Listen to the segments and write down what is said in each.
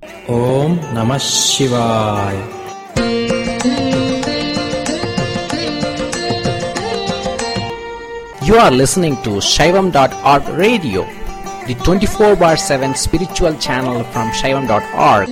ఓం నమ శివాయ You are listening to Shaivam.org radio, the 24 bar 7 spiritual channel from Shaivam.org.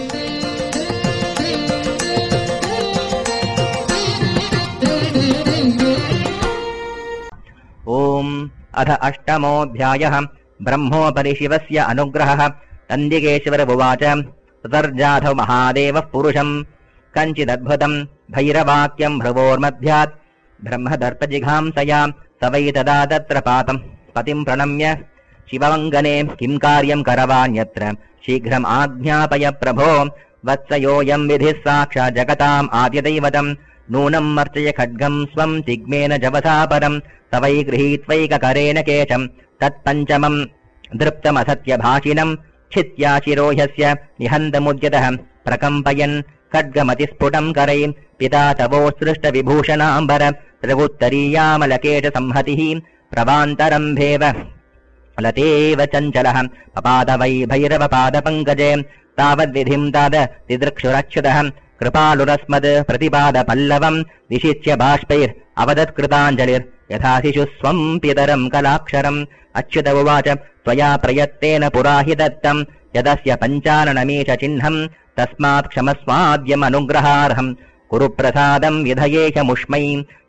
ॐ अथ अष्टमोऽध्यायः ब्रह्मोपरि शिवस्य अनुग्रहः नन्दिकेश्वर उवाच ततर्जाथौ महादेवः पुरुषम् कञ्चिदद्भुतम् भैरवाक्यम् भ्रुवोर्मध्यात् ब्रह्मदर्पजिघांसया स वै तदा तत्र पातम् पतिम् प्रणम्य शिवमङ्गने किम् कार्यम् करवाण्यत्र शीघ्रम् आज्ञापय प्रभो वत्सयोऽयम् विधिः साक्षात् जगताम् आद्यदैवतम् नूनम् मर्चय खड्गम् स्वम् तिग्मेन जवसा परम् स वै गृहीत्वैककरेण केशम् तत्पञ्चमम् दृप्तमसत्यभाषिणम् छित्या शिरोह्यस्य निहन्तमुद्यतः प्रकम्पयन् खड्गमतिस्फुटम् करै पिता तवोत्सृष्टविभूषणाम्बर त्रिगुत्तरीयामलकेश संहतिः प्रवान्तरम्भेव लतेव चञ्चलः पपाद वै भैरवपादपङ्कजे तावद्विधिम् ताद दिदृक्षुरच्युतः कृपालुरस्मद् प्रतिपाद पल्लवम् विशिच्य बाष्पैर् अवदत्कृताञ्जलिर् यथा शिशुः स्वम् पितरम् कलाक्षरम् अच्युत उवाच त्वया प्रयत्तेन पुरा हि दत्तम् यदस्य पञ्चाननमीश चिह्नम् तस्मात् क्षमस्वाद्यमनुग्रहार्हम् कुरु प्रसादम् विधयेशमुष्मै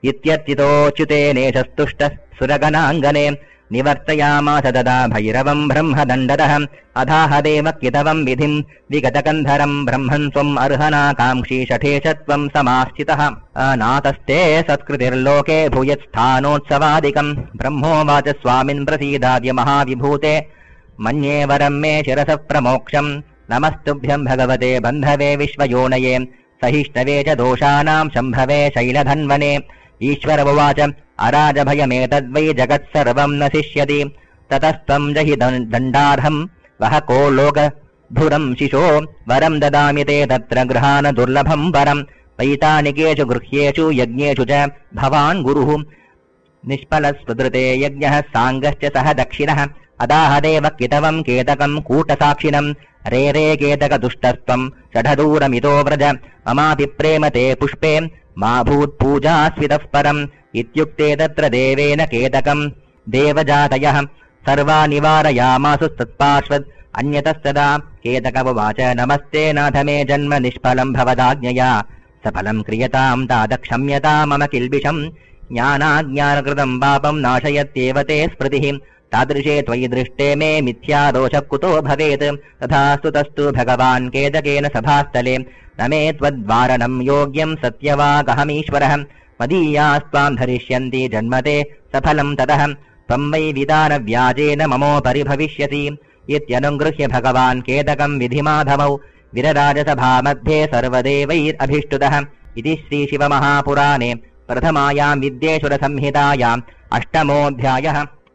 इत्यर्चितोच्युतेनेशस्तुष्टः सुरगणाङ्गने निवर्तयामास तदा भैरवम् ब्रह्मदण्डदः अधाह देवक्यतवम् विधिम् विगतकन्धरम् ब्रह्मन् स्वम् अर्हनाकाङ्क्षी षठेशत्वम् समाश्चितः अनातस्ते सत्कृतिर्लोके भूयत्स्थानोत्सवादिकम् ब्रह्मोवाच स्वामिन् प्रसीदाद्य महाविभूते मन्ये वरम् मे शिरसः प्रमोक्षम् नमस्तुभ्यम् भगवते बन्धवे विश्वयोनये सहिष्णवे च दोषाणाम् शम्भवे शैलधन्वने ईश्वर उवाच अराजभयमेतद्वै जगत्सर्वम् नशिष्यति ततस्त्वम् जहि दण्- दण्डार्हम् वह को लोकधुरम् शिशो वरम् ददामि ते तत्र गृहाण दुर्लभम् वरम् वैतानिकेषु गृह्येषु यज्ञेषु च भवान् गुरुः निष्फलस्वदृते यज्ञः साङ्गश्च सह दक्षिणः अदाहदेव कितवम् केतकम् कूटसाक्षिणम् रे रे केतकदुष्टस्त्वम् षढदूरमितो व्रज ममापि प्रेम ते पुष्पे मा भूत्पूजास्वितः परम् इत्युक्ते तत्र देवेन केतकम् देवजातयः सर्वा निवारयामासु तत्पार्श्वत् अन्यतस्तदा केतक उवाच नमस्ते नाथ मे जन्म निष्फलम् भवदाज्ञया सफलम् क्रियताम् तात क्षम्यता मम किल्बिषम् ज्ञानाज्ञानकृतम् पापम् नाशयत्येव ते स्मृतिः तादृशे त्वयि दृष्टे मे मिथ्या दोषः कुतो भवेत् तथास्तु तस्तु भगवान् केतकेन सभास्थले न मे त्वद्वारणम् योग्यम् सत्यवागहमीश्वरः मदीयास्त्वाम् धरिष्यन्ति जन्मते सफलम् ततः त्वम् वै विधानव्याजेन ममोपरि भविष्यसि इत्यनुगृह्य भगवान् केतकम् विधिमाधवौ विरराजसभामध्ये सर्वदेवैरभिष्टुतः इति श्रीशिवमहापुराणे प्रथमायाम् विद्येश्वरसंहितायाम् अष्टमोऽध्यायः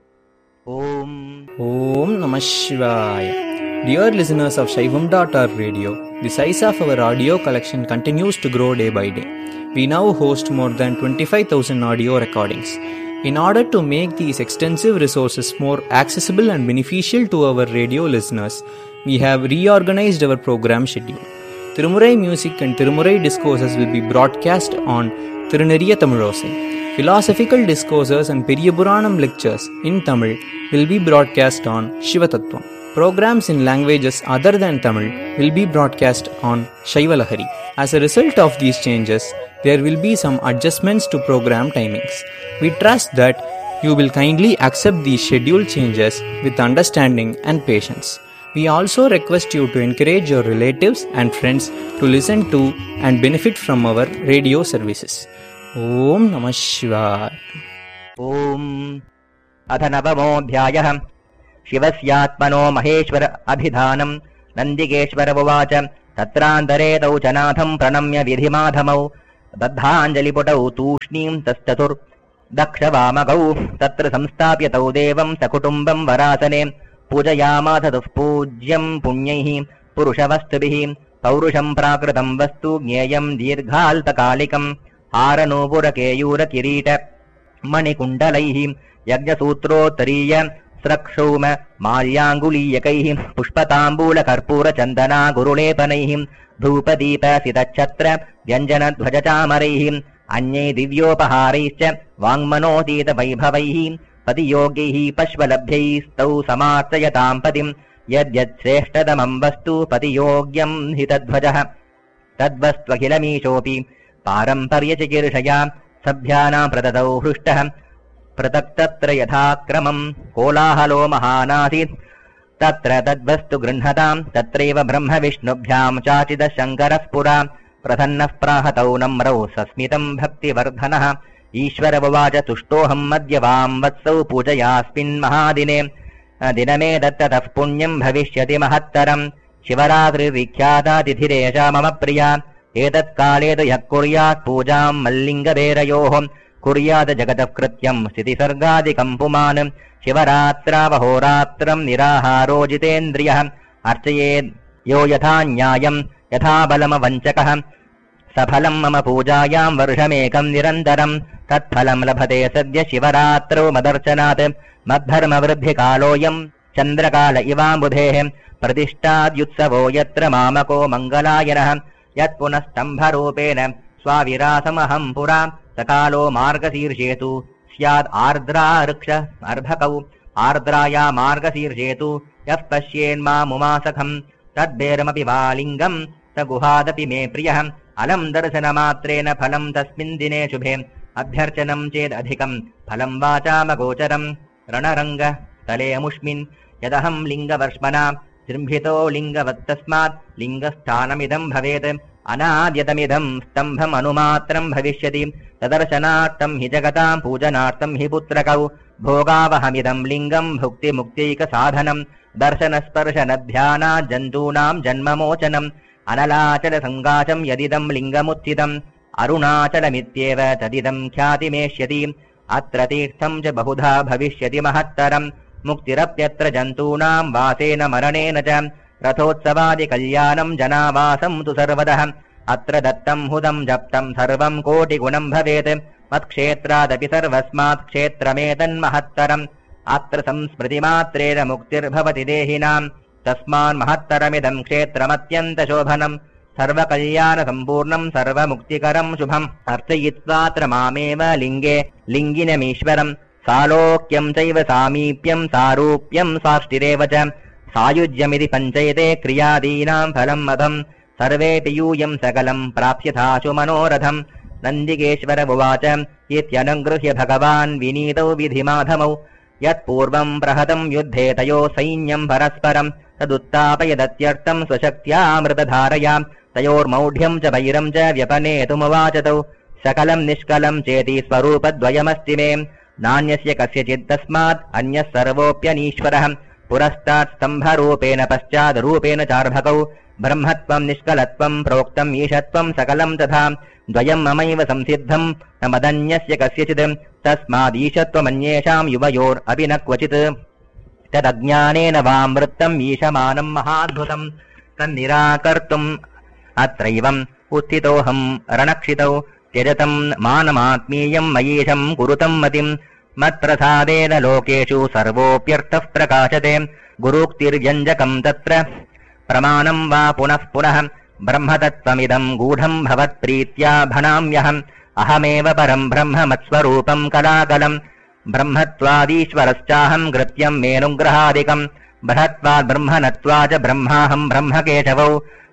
ओम् Om Namah Shivaya. Dear listeners of Shaivam.org radio, the size of our audio collection continues to grow day by day. We now host more than 25,000 audio recordings. In order to make these extensive resources more accessible and beneficial to our radio listeners, we have reorganized our program schedule. Tirumurai music and Tirumurai discourses will be broadcast on Tiruneriya Tamilosai. Philosophical discourses and Periyapuranam lectures in Tamil will be broadcast on Shivatattvam. Programs in languages other than Tamil will be broadcast on Shaivalahari. As a result of these changes, there will be some adjustments to program timings. We trust that you will kindly accept these schedule changes with understanding and patience. We also request you to encourage your relatives and friends to listen to and benefit from our radio services. Om Namah Shivaya. ओम् अथ नवमोऽध्यायः शिवस्यात्मनो महेश्वर अभिधानम् नन्दिकेश्वर उवाच तत्रान्तरे तौ च नाथम् प्रणम्य विधिमाधमौ बद्धाञ्जलिपुटौ तूष्णीम् तस्ततुर्दक्षवामगौ तत्र संस्थाप्य तौ देवम् सकुटुम्बम् वरासने पूजयामाथ दुःपूज्यम् पुण्यैः पुरुषवस्तुभिः पौरुषम् प्राकृतम् वस्तु ज्ञेयम् दीर्घाल्पकालिकम् हारनूपुरकेयूरकिरीट मणिकुण्डलैः यज्ञसूत्रोत्तरीय स्रक्षौम माल्याङ्गुलीयकैः पुष्पताम्बूलकर्पूरचन्दना गुरुलेपनैः धूपदीपसितच्छत्र व्यञ्जनध्वजचामरैः अन्यै दिव्योपहारैश्च वाङ्मनोतीतवैभवैः पतियोग्यैः पश्वलभ्यैस्तौ समार्चयताम् पतिम् यद्यत् श्रेष्ठतमम् वस्तु पतियोग्यम् हि तद्ध्वजः तद्वस्त्वखिलमीशोऽपि पारम्पर्यचिकीर्षया सभ्यानाम् प्रददौ हृष्टः पृथक्तत्र यथाक्रमम् कोलाहलो महानासीत् तत्र तद्वस्तु गृह्णताम् तत्रैव ब्रह्मविष्णुभ्याम् चाचिदः शङ्करः पुरा प्रसन्नः प्राहतौ नम्रौ सस्मितम् भक्तिवर्धनः ईश्वर उवाच तुष्टोऽहम् मद्य वाम् वत्सौ पूजयास्मिन्महादिने दिनमे दत्ततः पुण्यम् भविष्यति महत्तरम् शिवरात्रिविख्यातातिथिरेषा मम प्रिया एतत्काले तु यः कुर्यात् पूजाम् मल्लिङ्गभेरयोः कुर्यात् जगतः कृत्यम् स्थितिसर्गादिकम् पुमान् शिवरात्रावहोरात्रम् निराहारो जितेन्द्रियः अर्चयेत् यो यथा न्यायम् यथा बलमवञ्चकः सफलम् मम पूजायाम् वर्षमेकम् निरन्तरम् तत्फलम् लभते सद्य शिवरात्रौ मदर्शनात् मद्धर्मवृद्धिकालोऽयम् चन्द्रकाल इवाम्बुधेः प्रतिष्ठाद्युत्सवो यत्र मामको मङ्गलायनः यत्पुनस्तम्भरूपेण स्वाविरासमहम् पुरा सकालो मार्गशीर्षेतु स्याद् आर्द्रा ऋक्ष अर्भकौ आर्द्राया मार्गशीर्षेतु यः पश्येन्मामुमासखम् तद्भेरमपि वा लिङ्गम् स गुहादपि मे प्रियः अलम् दर्शनमात्रेण फलम् तस्मिन् दिने शुभे अभ्यर्चनम् चेदधिकम् फलम् वाचामगोचरम् रणरङ्ग तलेऽमुष्मिन् यदहम् लिङ्गवर्ष्मना जृम्भितो लिङ्गवत्तस्मात् लिङ्गस्थानमिदम् भवेत् अनाद्यतमिदम् स्तम्भम् अनुमात्रम् भविष्यति तदर्शनार्थम् हि जगताम् पूजनार्थम् हि पुत्रकौ भोगावहमिदम् लिङ्गम् भुक्तिमुक्त्यैकसाधनम् दर्शनस्पर्शनध्याना जन्तूनाम् जन्ममोचनम् अनलाचलसङ्गाचम् यदिदम् लिङ्गमुत्थितम् अरुणाचलमित्येव तदिदम् ख्यातिमेष्यति अत्र तीर्थम् च बहुधा भविष्यति महत्तरम् मुक्तिरप्यत्र जन्तूनाम् वासेन मरणेन च रथोत्सवादिकल्याणम् जनावासम् तु सर्वदः अत्र दत्तम् हुदम् जप्तम् सर्वम् कोटिगुणम् भवेत् मत्क्षेत्रादपि सर्वस्मात् क्षेत्रमेतन्महत्तरम् अत्र संस्मृतिमात्रेण मुक्तिर्भवति देहिनाम् तस्मान्महत्तरमिदम् क्षेत्रमत्यन्तशोभनम् सर्वकल्याणसम्पूर्णम् सर्वमुक्तिकरम् शुभम् अर्चयित्वात्र मामेव लिङ्गे लिङ्गिनमीश्वरम् सालोक्यम् चैव सामीप्यम् सारूप्यम् साष्टिरेव च सायुज्यमिति पञ्चयते क्रियादीनाम् फलम् मदम् सर्वेऽपि यूयम् सकलम् प्राप्यथाशु मनोरथम् नन्दिकेश्वर उवाच इत्यनुगृह्य भगवान् विनीतौ विधिमाधमौ यत्पूर्वम् प्रहतम् युद्धे तयोः सैन्यम् परस्परम् तदुत्थापयदत्यर्थम् स्वशक्त्यामृतधारया तयोर्मौढ्यम् च वैरम् च व्यपनेतुमुवाच तौ सकलम् निष्कलम् चेति स्वरूपद्वयमस्ति मे नान्यस्य कस्यचित् तस्मात् अन्यः सर्वोऽप्यनीश्वरः पुरस्तात् स्तम्भरूपेण पश्चाद्रूपेण चार्भकौ ब्रह्मत्वम् निष्कलत्वम् प्रोक्तम् ईशत्वम् सकलम् तथा द्वयम् ममैव संसिद्धम् न मदन्यस्य कस्यचित् तस्मादीशत्वमन्येषाम् युवयोरपि न क्वचित् तदज्ञानेन वामृत्तम् ईशमानम् महाद्भुतम् तन्निराकर्तुम् अत्रैवम् उत्थितोऽहम् रणक्षितौ त्यजतम् मानमात्मीयम् मयीशम् कुरुतम् मतिम् मत्प्रसादेन लोकेषु सर्वोऽप्यर्थः प्रकाशते गुरूक्तिर्व्यञ्जकम् तत्र प्रमाणम् वा पुनः पुनः ब्रह्मतत्त्वमिदम् गूढम् भवत्प्रीत्या भणाम्यहम् अहमेव परम् ब्रह्म मत्स्वरूपम् कलाकलम् ब्रह्मत्वादीश्वरश्चाहम् कृत्यम् मेनुग्रहादिकम् बृहत्वात् ब्रह्मणत्वा च ब्रह्माहम् ब्रह्मकेशवौ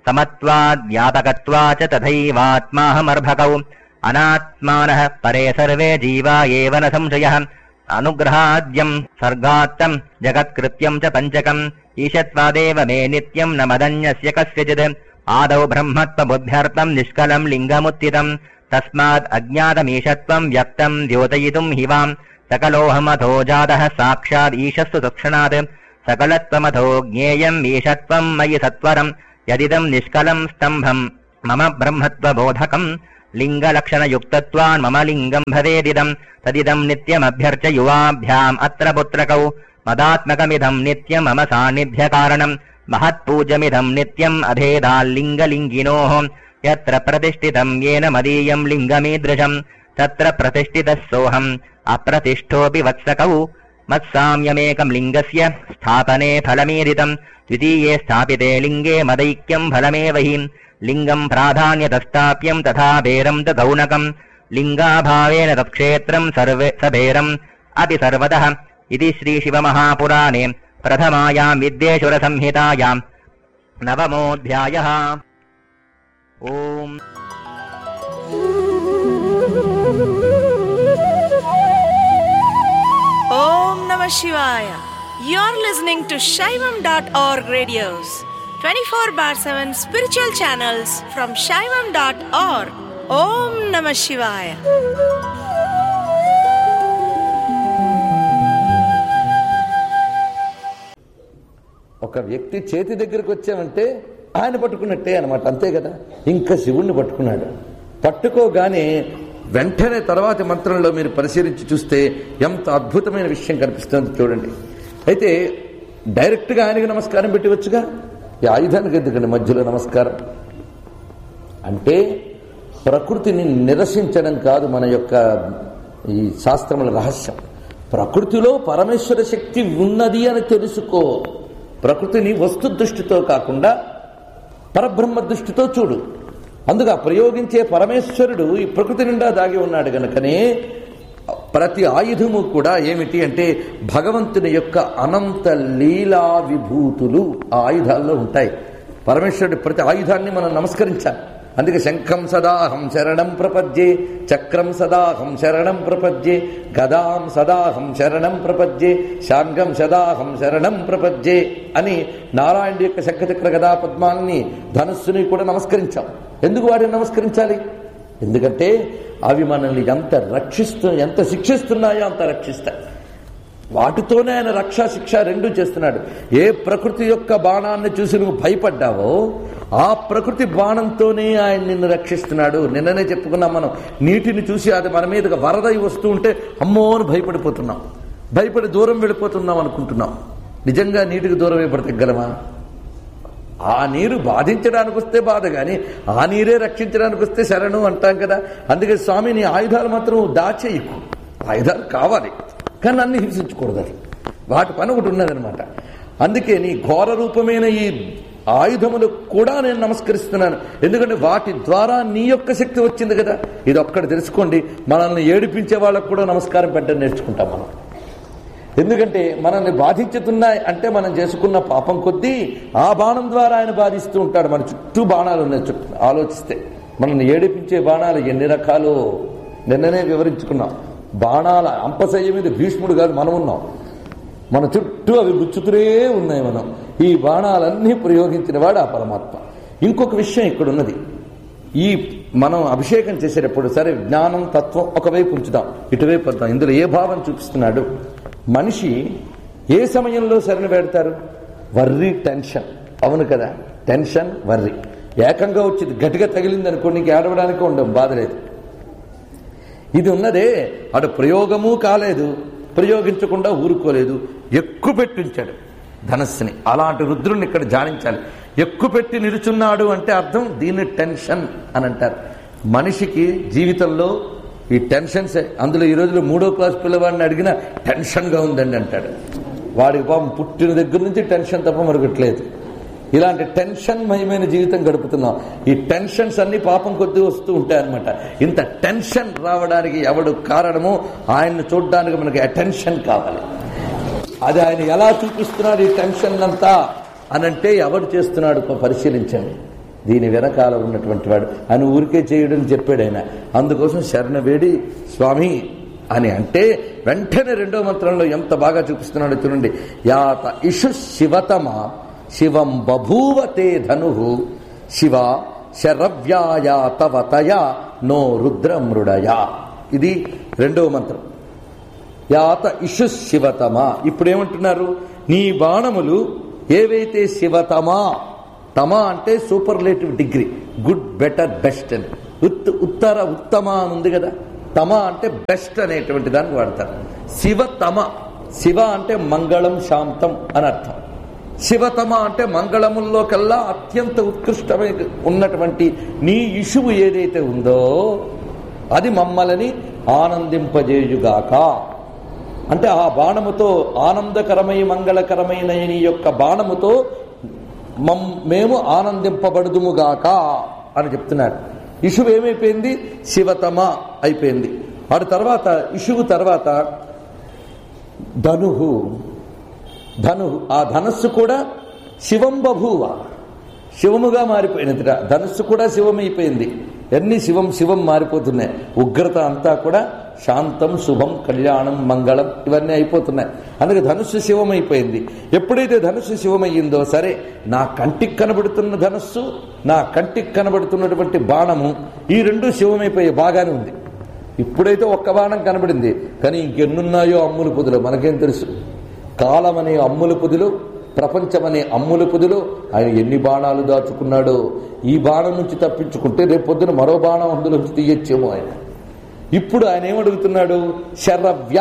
समत्वाद्व्यापकत्वा च तथैवात्माहमर्भकौ अनात्मानः परे सर्वे जीवा एव न संशयः अनुग्रहाद्यम् सर्गात्तम् जगत्कृत्यम् च पञ्चकम् ईशत्वादेव मे नित्यम् न मदन्यस्य कस्यचित् आदौ ब्रह्मत्वबुद्ध्यर्थम् निष्कलम् लिङ्गमुत्थितम् तस्मात् अज्ञातमीशत्वम् व्यक्तम् द्योतयितुम् हि वाम् सकलोऽहमथो जातः साक्षात् ईशस्तु तत्क्षणात् सकलत्वमथो ज्ञेयम् ईशत्वम् मयि सत्वरम् यदिदम् निष्कलम् स्तम्भम् मम ब्रह्मत्वबोधकम् लिङ्गलक्षणयुक्तत्वान् मम लिङ्गम् भवेदिदम् तदिदम् नित्यमभ्यर्च युवाभ्याम् अत्र पुत्रकौ मदात्मकमिदम् नित्यम् मम सान्निध्यकारणम् महत्पूजमिदम् नित्यम् अभेदाल्लिङ्गलिङ्गिनोः यत्र प्रतिष्ठितम् येन मदीयम् लिङ्गमीदृशम् तत्र प्रतिष्ठितः सोऽहम् अप्रतिष्ठोऽपि वत्सकौ मत्साम्यमेकम् लिङ्गस्य स्थापने फलमीरितम् द्वितीये स्थापिते लिङ्गे मदैक्यम् फलमेव हि लिङ्गम् प्राधान्यतस्ताप्यम् तथा बेरम् च गौनकम् लिङ्गाभावेन तत्क्षेत्रम् सर्वे सभेरम् अपि सर्वतः इति श्रीशिवमहापुराणे प्रथमायाम् विद्येश्वरसंहितायाम् नवमोऽध्यायः ओम् Om Namah Shivaya. You're listening to Shaivam.org radios, 24 bar 7 spiritual channels from Shaivam.org. Om Namah Shivaya. ఒక వ్యక్తి చేతి దగ్గరికి వచ్చామంటే ఆయన పట్టుకున్నట్టే అనమాట అంతే కదా ఇంకా శివుణ్ణి పట్టుకున్నాడు పట్టుకోగానే వెంటనే తర్వాతి మంత్రంలో మీరు పరిశీలించి చూస్తే ఎంత అద్భుతమైన విషయం కనిపిస్తుంది చూడండి అయితే డైరెక్ట్గా ఆయనకి నమస్కారం పెట్టవచ్చుగా ఈ ఆయుధానికి ఎందుకండి మధ్యలో నమస్కారం అంటే ప్రకృతిని నిరసించడం కాదు మన యొక్క ఈ శాస్త్రముల రహస్యం ప్రకృతిలో పరమేశ్వర శక్తి ఉన్నది అని తెలుసుకో ప్రకృతిని వస్తు దృష్టితో కాకుండా పరబ్రహ్మ దృష్టితో చూడు అందుగా ప్రయోగించే పరమేశ్వరుడు ఈ ప్రకృతి నిండా దాగి ఉన్నాడు గనుకనే ప్రతి ఆయుధము కూడా ఏమిటి అంటే భగవంతుని యొక్క అనంత లీలా విభూతులు ఆ ఆయుధాల్లో ఉంటాయి పరమేశ్వరుడి ప్రతి ఆయుధాన్ని మనం నమస్కరించాలి అందుకే శంఖం సదాహం శరణం ప్రపద్యే చక్రం సదాహం శరణం ప్రపద్యే గదాం సదాహం శరణం ప్రపద్యే శాంగం సదాహం శరణం ప్రపద్యే అని నారాయణుడి యొక్క శంఖచక్ర గదా పద్మాన్ని ధనుస్సుని కూడా నమస్కరించాం ఎందుకు వాటిని నమస్కరించాలి ఎందుకంటే అవి మనల్ని ఎంత రక్షిస్తు ఎంత శిక్షిస్తున్నాయో అంత రక్షిస్తాయి వాటితోనే ఆయన రక్షా శిక్ష రెండు చేస్తున్నాడు ఏ ప్రకృతి యొక్క బాణాన్ని చూసి నువ్వు భయపడ్డావో ఆ ప్రకృతి బాణంతోనే ఆయన నిన్ను రక్షిస్తున్నాడు నిన్ననే చెప్పుకున్నాం మనం నీటిని చూసి అది మన మీదకి వరదై వస్తూ ఉంటే అమ్మో అని భయపడిపోతున్నాం భయపడి దూరం వెళ్ళిపోతున్నాం అనుకుంటున్నాం నిజంగా నీటికి దూరం అయిపడతగలమా ఆ నీరు బాధించడానికి వస్తే బాధ కానీ ఆ నీరే రక్షించడానికి వస్తే శరణు అంటాం కదా అందుకే స్వామి నీ ఆయుధాలు మాత్రం దాచేయకు ఆయుధాలు కావాలి కానీ అన్ని హింసించకూడదు అది వాటి పని ఒకటి ఉన్నదనమాట అందుకే నీ ఘోర రూపమైన ఈ ఆయుధములకు కూడా నేను నమస్కరిస్తున్నాను ఎందుకంటే వాటి ద్వారా నీ యొక్క శక్తి వచ్చింది కదా ఇది ఒక్కటి తెలుసుకోండి మనల్ని ఏడిపించే వాళ్ళకు కూడా నమస్కారం పెట్టడం నేర్చుకుంటాం మనం ఎందుకంటే మనల్ని బాధించుతున్నాయి అంటే మనం చేసుకున్న పాపం కొద్దీ ఆ బాణం ద్వారా ఆయన బాధిస్తూ ఉంటాడు మన చుట్టూ బాణాలు ఉన్నాయి చుట్టూ ఆలోచిస్తే మనల్ని ఏడిపించే బాణాలు ఎన్ని రకాలు నిన్ననే వివరించుకున్నాం బాణాల అంపశయ్య మీద భీష్ముడు కాదు మనం ఉన్నాం మన చుట్టూ అవి గుచ్చుతూనే ఉన్నాయి మనం ఈ బాణాలన్నీ ప్రయోగించిన వాడు ఆ పరమాత్మ ఇంకొక విషయం ఇక్కడ ఉన్నది ఈ మనం అభిషేకం చేసేటప్పుడు సరే జ్ఞానం తత్వం ఒకవైపు ఉంచుదాం ఇటువైపు వద్దాం ఇందులో ఏ భావం చూపిస్తున్నాడు మనిషి ఏ సమయంలో శరణ పెడతారు వర్రి టెన్షన్ అవును కదా టెన్షన్ వర్రి ఏకంగా వచ్చింది గట్టిగా తగిలింది అనుకో నీకు ఏడవడానికి ఉండవు బాధ లేదు ఇది ఉన్నదే అటు ప్రయోగము కాలేదు ప్రయోగించకుండా ఊరుకోలేదు ఎక్కువ పెట్టించాడు ధనస్సుని అలాంటి రుద్రుని ఇక్కడ ధ్యానించాలి ఎక్కువ పెట్టి నిలుచున్నాడు అంటే అర్థం దీన్ని టెన్షన్ అని అంటారు మనిషికి జీవితంలో ఈ టెన్షన్స్ అందులో ఈ రోజులో మూడో క్లాస్ పిల్లవాడిని అడిగినా టెన్షన్గా ఉందండి అంటాడు వాడికి పాపం పుట్టిన దగ్గర నుంచి టెన్షన్ తప్ప మరొకట్లేదు ఇలాంటి టెన్షన్ మయమైన జీవితం గడుపుతున్నాం ఈ టెన్షన్స్ అన్ని పాపం కొద్దీ వస్తూ ఉంటాయన్నమాట ఇంత టెన్షన్ రావడానికి ఎవడు కారణమో ఆయన్ని చూడడానికి మనకి అటెన్షన్ కావాలి అది ఆయన ఎలా చూపిస్తున్నాడు ఈ టెన్షన్ అంతా అనంటే ఎవడు చేస్తున్నాడు కొ- పరిశీలించండి దీని వెనకాల ఉన్నటువంటి వాడు అని ఊరికే చేయడం చెప్పాడు ఆయన అందుకోసం శరణ వేడి స్వామి అని అంటే వెంటనే రెండో మంత్రంలో ఎంత బాగా చూపిస్తున్నాడో చూడండి యాత ఇషు శివతమ శివం బభూవ తే ధను శివ శరవ్యాయా తవ తయా నో రుద్రమృడయా ఇది రెండవ మంత్రం యాత ఇషు శివతమా ఇప్పుడేమంటున్నారు నీ బాణములు ఏవైతే శివతమా తమా అంటే superlative degree good better best అని ఉత్ ఉత్తర ఉత్తమ అని ఉంది కదా తమ అంటే బెస్ట్ అనేటువంటి దాన్ని వాడతారు శివతమ శివ అంటే మంగళం శాంతం అని అర్థం శివతమ అంటే మంగళముల్లో కల్లా అత్యంత ఉత్కృష్టమైన ఉన్నటువంటి నీ ఇషువు ఏదైతే ఉందో అది మమ్మల్ని ఆనందింపజేయుగాక అంటే ఆ బాణముతో ఆనందకరమై మంగళకరమైన నీ యొక్క బాణముతో మమ్ మేము ఆనందింపబడుదుముగాక అని చెప్తున్నాడు ఇషువు ఏమైపోయింది శివతమ అయిపోయింది వాడి తర్వాత ఇషువు తర్వాత ధనుహు ధనుహు ఆ ధనస్సు కూడా శివం బభూవ శివముగా మారిపోయినదిట ధనస్సు కూడా శివమైపోయింది ఎన్ని శివం శివం మారిపోతున్నాయి ఉగ్రత అంతా కూడా శాంతం శుభం కళ్యాణం మంగళం ఇవన్నీ అయిపోతున్నాయి అందుకే ధనుస్సు శివమైపోయింది ఎప్పుడైతే ధనుస్సు శివమయ్యిందో సరే నా కంటికి కనబడుతున్న ధనుస్సు నా కంటికి కనబడుతున్నటువంటి బాణము ఈ రెండు శివమైపోయే బాగానే ఉంది ఇప్పుడైతే ఒక్క బాణం కనబడింది కానీ ఇంకెన్నున్నాయో అమ్ముల పొదులు మనకేం తెలుసు కాలం అనే అమ్ముల పొదిలో ప్రపంచం అనే అమ్ముల పొదిలో ఆయన ఎన్ని బాణాలు దాచుకున్నాడో ఈ బాణం నుంచి తప్పించుకుంటే రేపు పొద్దున మరో బాణం అందులోంచి తీయచ్చేమో ఆయన ఇప్పుడు ఆయన ఏమడుగుతున్నాడు శరవ్య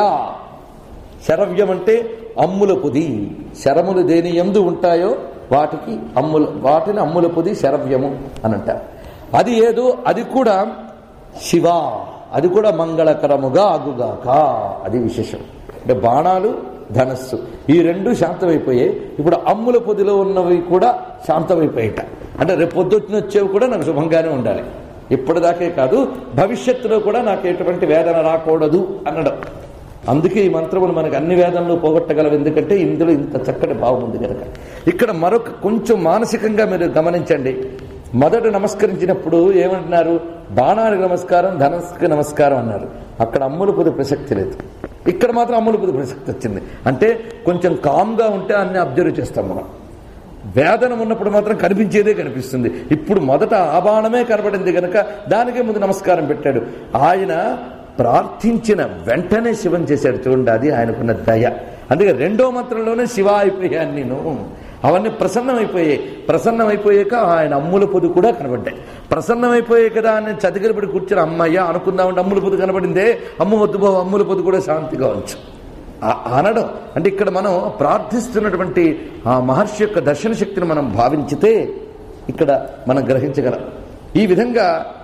శరవ్యం అంటే అమ్ముల పొది శరములు దేని ఎందు ఉంటాయో వాటికి అమ్ముల వాటిని అమ్ముల పొది శరవ్యము అని అంటారు అది ఏదో అది కూడా శివ అది కూడా మంగళకరముగా అగుగాక అది విశేషం అంటే బాణాలు ధనస్సు ఈ రెండు శాంతమైపోయాయి ఇప్పుడు అమ్ముల పొదిలో ఉన్నవి కూడా శాంతమైపోయాట అంటే రేపు పొద్దున్న వచ్చేవి కూడా నాకు శుభంగానే ఉండాలి ఇప్పటిదాకే కాదు భవిష్యత్తులో కూడా నాకు ఎటువంటి వేదన రాకూడదు అనడం అందుకే ఈ మంత్రములు మనకు అన్ని వేదనలు పోగొట్టగలవు ఎందుకంటే ఇందులో ఇంత చక్కటి భావం ఉంది కనుక ఇక్కడ మరొక కొంచెం మానసికంగా మీరు గమనించండి మొదట నమస్కరించినప్పుడు ఏమంటున్నారు బాణానికి నమస్కారం ధనస్కి నమస్కారం అన్నారు అక్కడ అమ్ముల పొది ప్రసక్తి లేదు ఇక్కడ మాత్రం అమ్ముల పొది ప్రసక్తి వచ్చింది అంటే కొంచెం కామ్గా ఉంటే అన్ని అబ్జర్వ్ చేస్తాం మనం వేదన ఉన్నప్పుడు మాత్రం కనిపించేదే కనిపిస్తుంది ఇప్పుడు మొదట ఆ బాణమే కనబడింది కనుక దానికే ముందు నమస్కారం పెట్టాడు ఆయన ప్రార్థించిన వెంటనే శివం చేశాడు చూడండి అది ఆయనకున్న దయ అందుకే రెండో మంత్రంలోనే శివ అయిపోయాను నేను అవన్నీ ప్రసన్నమైపోయాయి ప్రసన్నమైపోయాక ఆయన అమ్ముల పొదు కూడా కనబడ్డాయి ప్రసన్నమైపోయాయి కదా అని చతికిలపడి కూర్చొని అమ్మయ్య అనుకుందామంటే అమ్ముల పొదు కనబడిందే అమ్మ వద్దు బాబు అమ్ముల పొదు కూడా శాంతిగా ఉంచు ఆ- అనడం అంటే ఇక్కడ మనం ప్రార్థిస్తున్నటువంటి ఆ మహర్షి యొక్క దర్శన శక్తిని మనం భావించితే ఇక్కడ మనం గ్రహించగలం ఈ విధంగా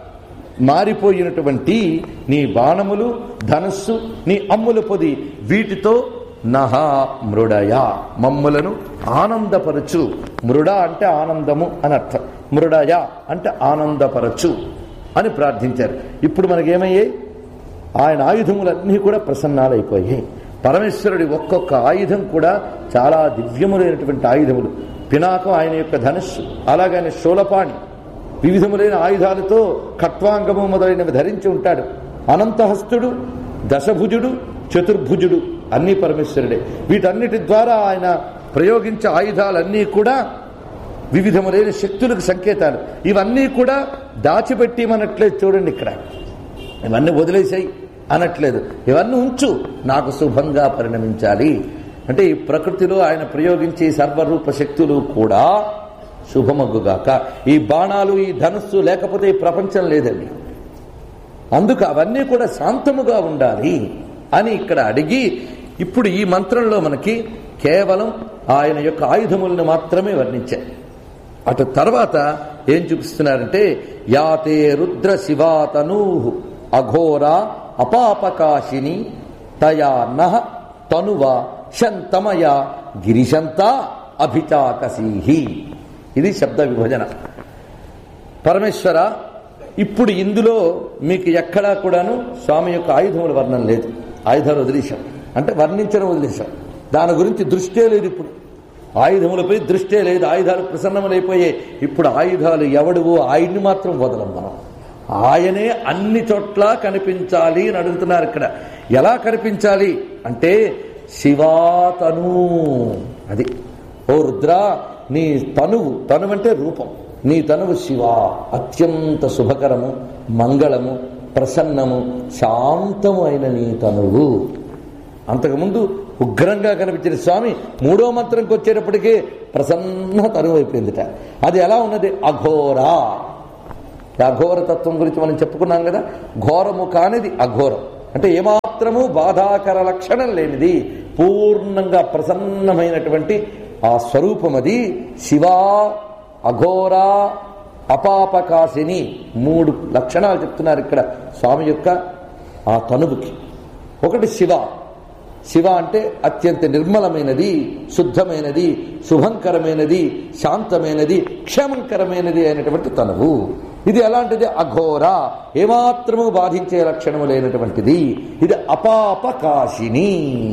మారిపోయినటువంటి నీ బాణములు ధనస్సు నీ అమ్ముల పొది వీటితో నహ మృడయ మమ్ములను ఆనందపరచు మృడ అంటే ఆనందము అని అర్థం మృడయ అంటే ఆనందపరచు అని ప్రార్థించారు ఇప్పుడు మనకేమయ్యాయి ఆయన ఆయుధములన్నీ కూడా ప్రసన్నాలైపోయాయి పరమేశ్వరుడి ఒక్కొక్క ఆయుధం కూడా చాలా దివ్యములైనటువంటి ఆయుధములు పినాకం ఆయన యొక్క ధనుస్సు అలాగనే శూలపాణి వివిధములైన ఆయుధాలతో ఖట్వాంగము మొదలైనవి ధరించి ఉంటాడు అనంతహస్తుడు దశభుజుడు చతుర్భుజుడు అన్నీ పరమేశ్వరుడే వీటన్నిటి ద్వారా ఆయన ప్రయోగించే ఆయుధాలన్నీ కూడా వివిధములైన శక్తులకు సంకేతాలు ఇవన్నీ కూడా దాచిపెట్టిమనట్లేదు చూడండి ఇక్కడ ఇవన్నీ వదిలేసాయి అనట్లేదు ఇవన్నీ ఉంచు నాకు శుభంగా పరిణమించాలి అంటే ఈ ప్రకృతిలో ఆయన ప్రయోగించే సర్వరూప శక్తులు కూడా శుభమగ్గుగాక ఈ బాణాలు ఈ ధనుస్సు లేకపోతే ఈ ప్రపంచం లేదండి అందుకు అవన్నీ కూడా శాంతముగా ఉండాలి అని ఇక్కడ అడిగి ఇప్పుడు ఈ మంత్రంలో మనకి కేవలం ఆయన యొక్క ఆయుధములను మాత్రమే వర్ణించాయి అటు తర్వాత ఏం చూపిస్తున్నారంటే యాతే రుద్ర శివాతనూ అఘోర అపాపకాశిని తయా నహ తనువ శంతమయ గిరిశంత అభిచాకసీహి ఇది శబ్ద విభజన పరమేశ్వర ఇప్పుడు ఇందులో మీకు ఎక్కడా కూడాను స్వామి యొక్క ఆయుధముల వర్ణన లేదు ఆయుధాలు వదిలేశాం అంటే వర్ణించడం వదిలేశాం దాని గురించి దృష్టే లేదు ఇప్పుడు ఆయుధములపై దృష్టే లేదు ఆయుధాలు ప్రసన్నములైపోయాయి ఇప్పుడు ఆయుధాలు ఎవడువో ఆయన్ని మాత్రం వదలం మనం ఆయనే అన్ని చోట్ల కనిపించాలి అని అడుగుతున్నారు ఇక్కడ ఎలా కనిపించాలి అంటే శివాతను అది ఓ రుద్ర నీ తనువు తనువు అంటే రూపం నీ తనువు శివ అత్యంత శుభకరము మంగళము ప్రసన్నము శాంతము అయిన నీ తనువు అంతకుముందు ఉగ్రంగా కనిపించిన స్వామి మూడో మంత్రంకి వచ్చేటప్పటికే ప్రసన్న తనువు అయిపోయిందిట అది ఎలా ఉన్నది అఘోరా ఈ అఘోర తత్వం గురించి మనం చెప్పుకున్నాం కదా ఘోరము కానిది అఘోరం అంటే ఏమాత్రము బాధాకర లక్షణం లేనిది పూర్ణంగా ప్రసన్నమైనటువంటి ఆ స్వరూపం అది శివా అఘోర అపాపకాశిని మూడు లక్షణాలు చెప్తున్నారు ఇక్కడ స్వామి యొక్క ఆ తనువుకి ఒకటి శివ శివ అంటే అత్యంత నిర్మలమైనది శుద్ధమైనది శుభంకరమైనది శాంతమైనది క్షేమంకరమైనది అయినటువంటి తనువు ఇది ఎలాంటిది అఘోర ఏమాత్రము బాధించే లక్షణము లేనటువంటిది ఇది అపాపకాశిని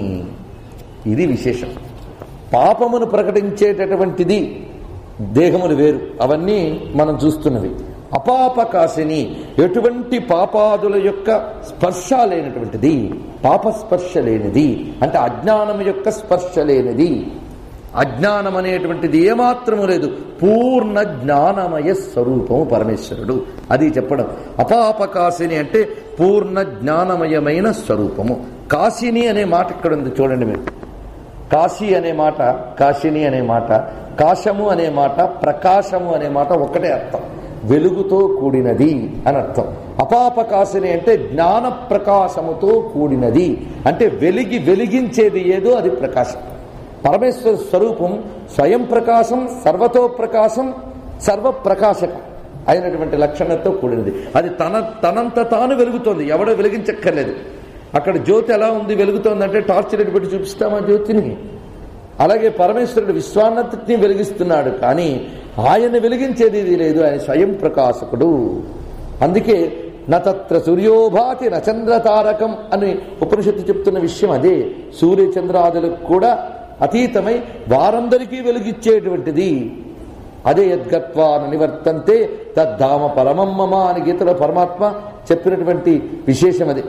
ఇది విశేషం పాపమును ప్రకటించేటటువంటిది దేహములు వేరు అవన్నీ మనం చూస్తున్నవి అపాపకాశిని ఎటువంటి పాపాదుల యొక్క స్పర్శ లేనటువంటిది పాపస్పర్శ లేనిది అంటే అజ్ఞానం యొక్క స్పర్శ లేనిది అజ్ఞానం అనేటువంటిది ఏమాత్రము లేదు పూర్ణ జ్ఞానమయ స్వరూపము పరమేశ్వరుడు అది చెప్పడం అపాపకాశిని అంటే పూర్ణ జ్ఞానమయమైన స్వరూపము కాశిని అనే మాట ఇక్కడ ఉంది చూడండి మీరు కాశీ అనే మాట కాశిని అనే మాట కాశము అనే మాట ప్రకాశము అనే మాట ఒకటే అర్థం వెలుగుతో కూడినది అని అర్థం అపాపకాశిని అంటే జ్ఞాన ప్రకాశముతో కూడినది అంటే వెలిగి వెలిగించేది ఏదో అది ప్రకాశం పరమేశ్వర స్వరూపం స్వయం ప్రకాశం సర్వతో ప్రకాశం సర్వప్రకాశకం అయినటువంటి లక్షణంతో కూడినది అది తన తనంత తాను వెలుగుతోంది ఎవడో వెలిగించక్కర్లేదు అక్కడ జ్యోతి ఎలా ఉంది వెలుగుతోందంటే టార్చ్ లైట్ పెట్టి చూపిస్తామా జ్యోతిని అలాగే పరమేశ్వరుడు విశ్వాన్నతిని వెలిగిస్తున్నాడు కానీ ఆయన వెలిగించేది ఇది లేదు ఆయన స్వయం ప్రకాశకుడు అందుకే నత్ర సూర్యోభాతి నచంద్ర తారకం అని ఉపనిషత్తు చెప్తున్న విషయం అదే సూర్య చంద్రాదులకు కూడా అతీతమై వారందరికీ వెలిగిచ్చేటువంటిది అదే యద్గత్వాన నివర్తంతే తద్ధామ పరమమ్మమ అని గీతలో పరమాత్మ చెప్పినటువంటి విశేషం అది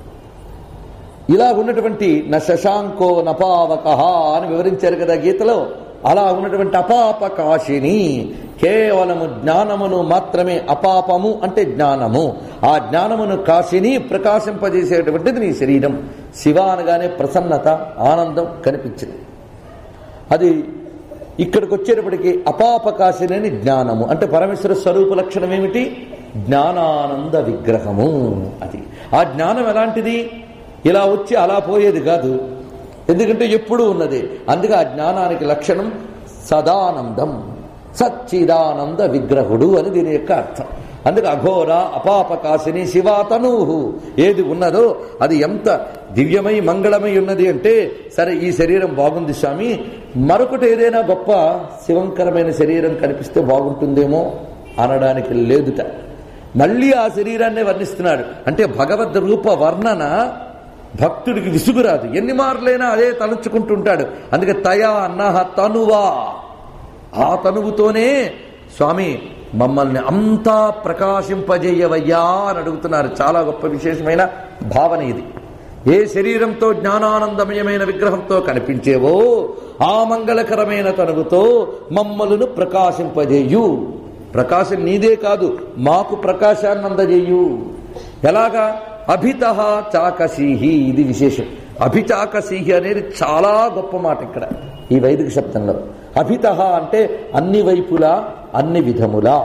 ఇలా ఉన్నటువంటి న శశాంకో నపావక అని వివరించారు కదా గీతలో అలా ఉన్నటువంటి అపాపకాశిని కేవలము జ్ఞానమును మాత్రమే అపాపము అంటే జ్ఞానము ఆ జ్ఞానమును కాశిని ప్రకాశింపజేసేటువంటిది నీ శరీరం శివ అనగానే ప్రసన్నత ఆనందం కనిపించింది అది ఇక్కడికి వచ్చేటప్పటికి అపాపకాశిని జ్ఞానము అంటే పరమేశ్వర స్వరూప లక్షణం ఏమిటి జ్ఞానానంద విగ్రహము అది ఆ జ్ఞానం ఎలాంటిది ఇలా వచ్చి అలా పోయేది కాదు ఎందుకంటే ఎప్పుడూ ఉన్నది అందుకే ఆ జ్ఞానానికి లక్షణం సదానందం సచ్చిదానంద విగ్రహుడు అని దీని యొక్క అర్థం అందుకే అఘోర అపాపకాశిని శివాతనూహు ఏది ఉన్నదో అది ఎంత దివ్యమై మంగళమై ఉన్నది అంటే సరే ఈ శరీరం బాగుంది స్వామి మరొకటి ఏదైనా గొప్ప శివంకరమైన శరీరం కనిపిస్తే బాగుంటుందేమో అనడానికి లేదుట మళ్ళీ ఆ శరీరాన్నే వర్ణిస్తున్నాడు అంటే భగవద్ రూప వర్ణన భక్తుడికి విసుగురాదు ఎన్ని మార్లైనా అదే తలుచుకుంటుంటాడు అందుకే తయా అన్నహ తనువా ఆ తనువుతోనే స్వామి మమ్మల్ని అంతా ప్రకాశింపజేయవయ్యా అని అడుగుతున్నారు చాలా గొప్ప విశేషమైన భావన ఇది ఏ శరీరంతో జ్ఞానానందమయమైన విగ్రహంతో కనిపించేవో ఆ మంగళకరమైన తనువుతో మమ్మలను ప్రకాశింపజేయు ప్రకాశం నీదే కాదు మాకు ప్రకాశాన్ని అందజేయు ఎలాగా అభిత చాకసీహి ఇది విశేషం అభిచాకసీహి అనేది చాలా గొప్ప మాట ఇక్కడ ఈ వైదిక శబ్దంలో అభిత అంటే అన్ని వైపులా అన్ని విధములా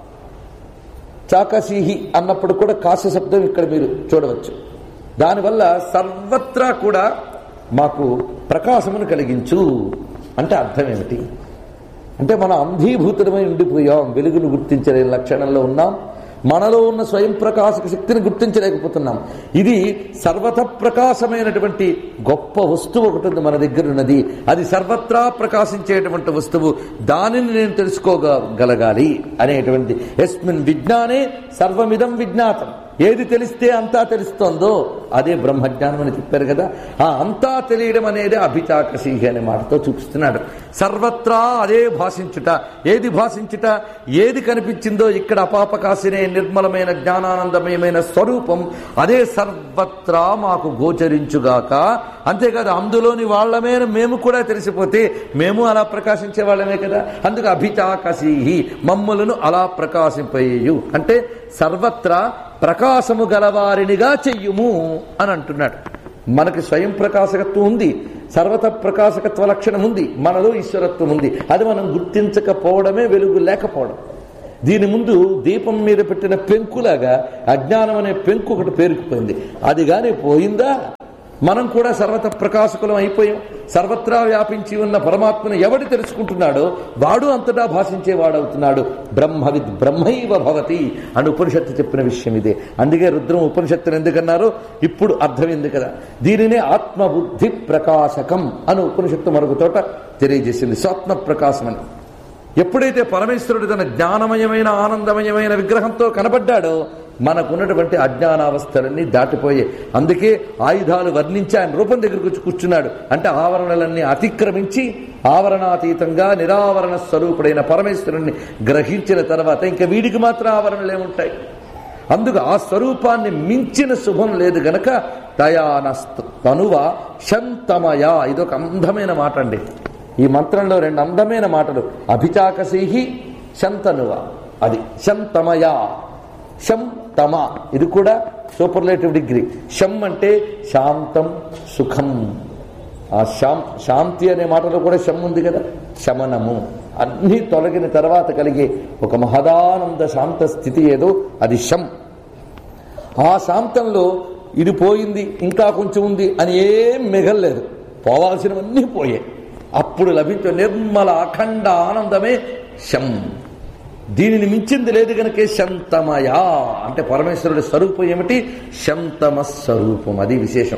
చాకసీహి అన్నప్పుడు కూడా కాశ శబ్దం ఇక్కడ మీరు చూడవచ్చు దానివల్ల సర్వత్రా కూడా మాకు ప్రకాశమును కలిగించు అంటే అర్థం ఏమిటి అంటే మనం అంధీభూతులమై ఉండిపోయాం వెలుగును గుర్తించలేని లక్షణంలో ఉన్నాం మనలో ఉన్న స్వయం ప్రకాశక శక్తిని గుర్తించలేకపోతున్నాం ఇది సర్వత ప్రకాశమైనటువంటి గొప్ప వస్తువు ఒకటి ఉంది మన దగ్గర ఉన్నది అది సర్వత్రా ప్రకాశించేటువంటి వస్తువు దానిని నేను తెలుసుకోగలగాలి అనేటువంటి ఎస్మిన్ విజ్ఞానే సర్వమిదం విజ్ఞాతం ఏది తెలిస్తే అంతా తెలుస్తోందో అదే బ్రహ్మజ్ఞానం అని చెప్పారు కదా ఆ అంతా తెలియడం అనేది అభిచాకసీహి అనే మాటతో చూపిస్తున్నాడు సర్వత్రా అదే భాషించుట ఏది భాషించుట ఏది కనిపించిందో ఇక్కడ అపాపకాశినే నిర్మలమైన జ్ఞానానందమయమైన స్వరూపం అదే సర్వత్రా మాకు గోచరించుగాక అంతేకాదు అందులోని వాళ్ళమే మేము కూడా తెలిసిపోతే మేము అలా ప్రకాశించే వాళ్ళమే కదా అందుకు అభిచాకసీహి మమ్ములను అలా ప్రకాశింపయ్యు అంటే సర్వత్రా ప్రకాశము గలవారినిగా చెయ్యుము అని అంటున్నాడు మనకి స్వయం ప్రకాశకత్వం ఉంది సర్వత ప్రకాశకత్వ లక్షణం ఉంది మనలో ఈశ్వరత్వం ఉంది అది మనం గుర్తించకపోవడమే వెలుగు లేకపోవడం దీని ముందు దీపం మీద పెట్టిన పెంకులాగా అజ్ఞానం అనే పెంకు ఒకటి పేరుకుపోయింది అది కానీ పోయిందా మనం కూడా సర్వత ప్రకాశకులం అయిపోయాం సర్వత్రా వ్యాపించి ఉన్న పరమాత్మను ఎవడు తెలుసుకుంటున్నాడో వాడు అంతటా భాషించేవాడవుతున్నాడు బ్రహ్మవిద్ బ్రహ్మైవ భవతి అని ఉపనిషత్తు చెప్పిన విషయం ఇదే అందుకే రుద్రం ఉపనిషత్తును ఎందుకన్నారు ఇప్పుడు అర్థమైంది కదా దీనినే ఆత్మబుద్ధి ప్రకాశకం అని ఉపనిషత్తు మరొక చోట తెలియజేసింది స్వప్న ప్రకాశం అని ఎప్పుడైతే పరమేశ్వరుడు తన జ్ఞానమయమైన ఆనందమయమైన విగ్రహంతో కనబడ్డాడో మనకున్నటువంటి అజ్ఞానావస్థలన్నీ దాటిపోయే అందుకే ఆయుధాలు వర్ణించి ఆయన రూపం దగ్గరకు వచ్చి కూర్చున్నాడు అంటే ఆవరణలన్నీ అతిక్రమించి ఆవరణాతీతంగా నిరావరణ స్వరూపుడైన పరమేశ్వరుణ్ణి గ్రహించిన తర్వాత ఇంకా వీడికి మాత్రం ఆవరణలు ఏముంటాయి అందుకు ఆ స్వరూపాన్ని మించిన శుభం లేదు గనక దయాన తనువ శంతమయ ఇదొక అందమైన మాట అండి ఈ మంత్రంలో రెండు అందమైన మాటలు అభిచాకసీహి శంతనువ అది శంతమయ శం తమ ఇది కూడా సూపర్లేటివ్ డిగ్రీ శం అంటే శాంతం సుఖం ఆ శాం శాంతి అనే మాటలో కూడా శం ఉంది కదా శమనము అన్నీ తొలగిన తర్వాత కలిగే ఒక మహదానంద శాంత స్థితి ఏదో అది శం ఆ శాంతంలో ఇది పోయింది ఇంకా కొంచెం ఉంది అని ఏం మిగల్లేదు పోవాల్సినవన్నీ పోయాయి అప్పుడు లభించే నిర్మల అఖండ ఆనందమే శం దీనిని మించింది లేదు గనకే శంతమయా అంటే పరమేశ్వరుడి స్వరూపం ఏమిటి శంతమ స్వరూపం అది విశేషం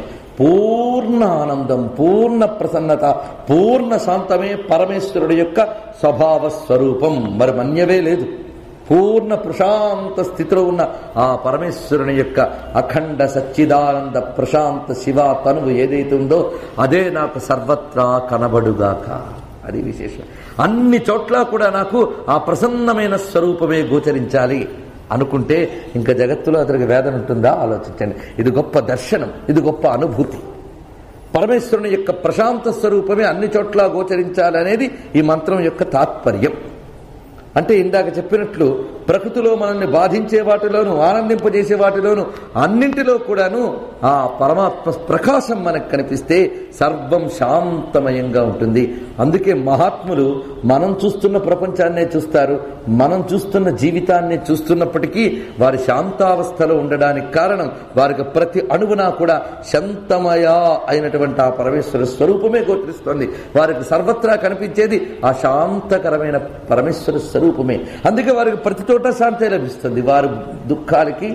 పూర్ణ ఆనందం పూర్ణ ప్రసన్నత పూర్ణ శాంతమే పరమేశ్వరుడి యొక్క స్వభావ స్వరూపం మరి మన్యవే లేదు పూర్ణ ప్రశాంత స్థితిలో ఉన్న ఆ పరమేశ్వరుని యొక్క అఖండ సచ్చిదానంద ప్రశాంత శివ తనువు ఏదైతే ఉందో అదే నాకు సర్వత్రా కనబడుగాక అది విశేషం అన్ని చోట్ల కూడా నాకు ఆ ప్రసన్నమైన స్వరూపమే గోచరించాలి అనుకుంటే ఇంకా జగత్తులో అతనికి వేదన ఉంటుందా ఆలోచించండి ఇది గొప్ప దర్శనం ఇది గొప్ప అనుభూతి పరమేశ్వరుని యొక్క ప్రశాంత స్వరూపమే అన్ని చోట్ల గోచరించాలనేది ఈ మంత్రం యొక్క తాత్పర్యం అంటే ఇందాక చెప్పినట్లు ప్రకృతిలో మనల్ని బాధించే వాటిలోను ఆనందింపజేసే వాటిలోను అన్నింటిలో కూడాను ఆ పరమాత్మ ప్రకాశం మనకు కనిపిస్తే సర్వం శాంతమయంగా ఉంటుంది అందుకే మహాత్ములు మనం చూస్తున్న ప్రపంచాన్నే చూస్తారు మనం చూస్తున్న జీవితాన్ని చూస్తున్నప్పటికీ వారి శాంతావస్థలో ఉండడానికి కారణం వారికి ప్రతి అణువునా కూడా శాంతమయ అయినటువంటి ఆ పరమేశ్వర స్వరూపమే గోచరిస్తుంది వారికి సర్వత్రా కనిపించేది ఆ శాంతకరమైన పరమేశ్వర స్వరూపమే అందుకే వారికి ప్రతి చోట శాంతి లభిస్తుంది వారి దుఃఖాలకి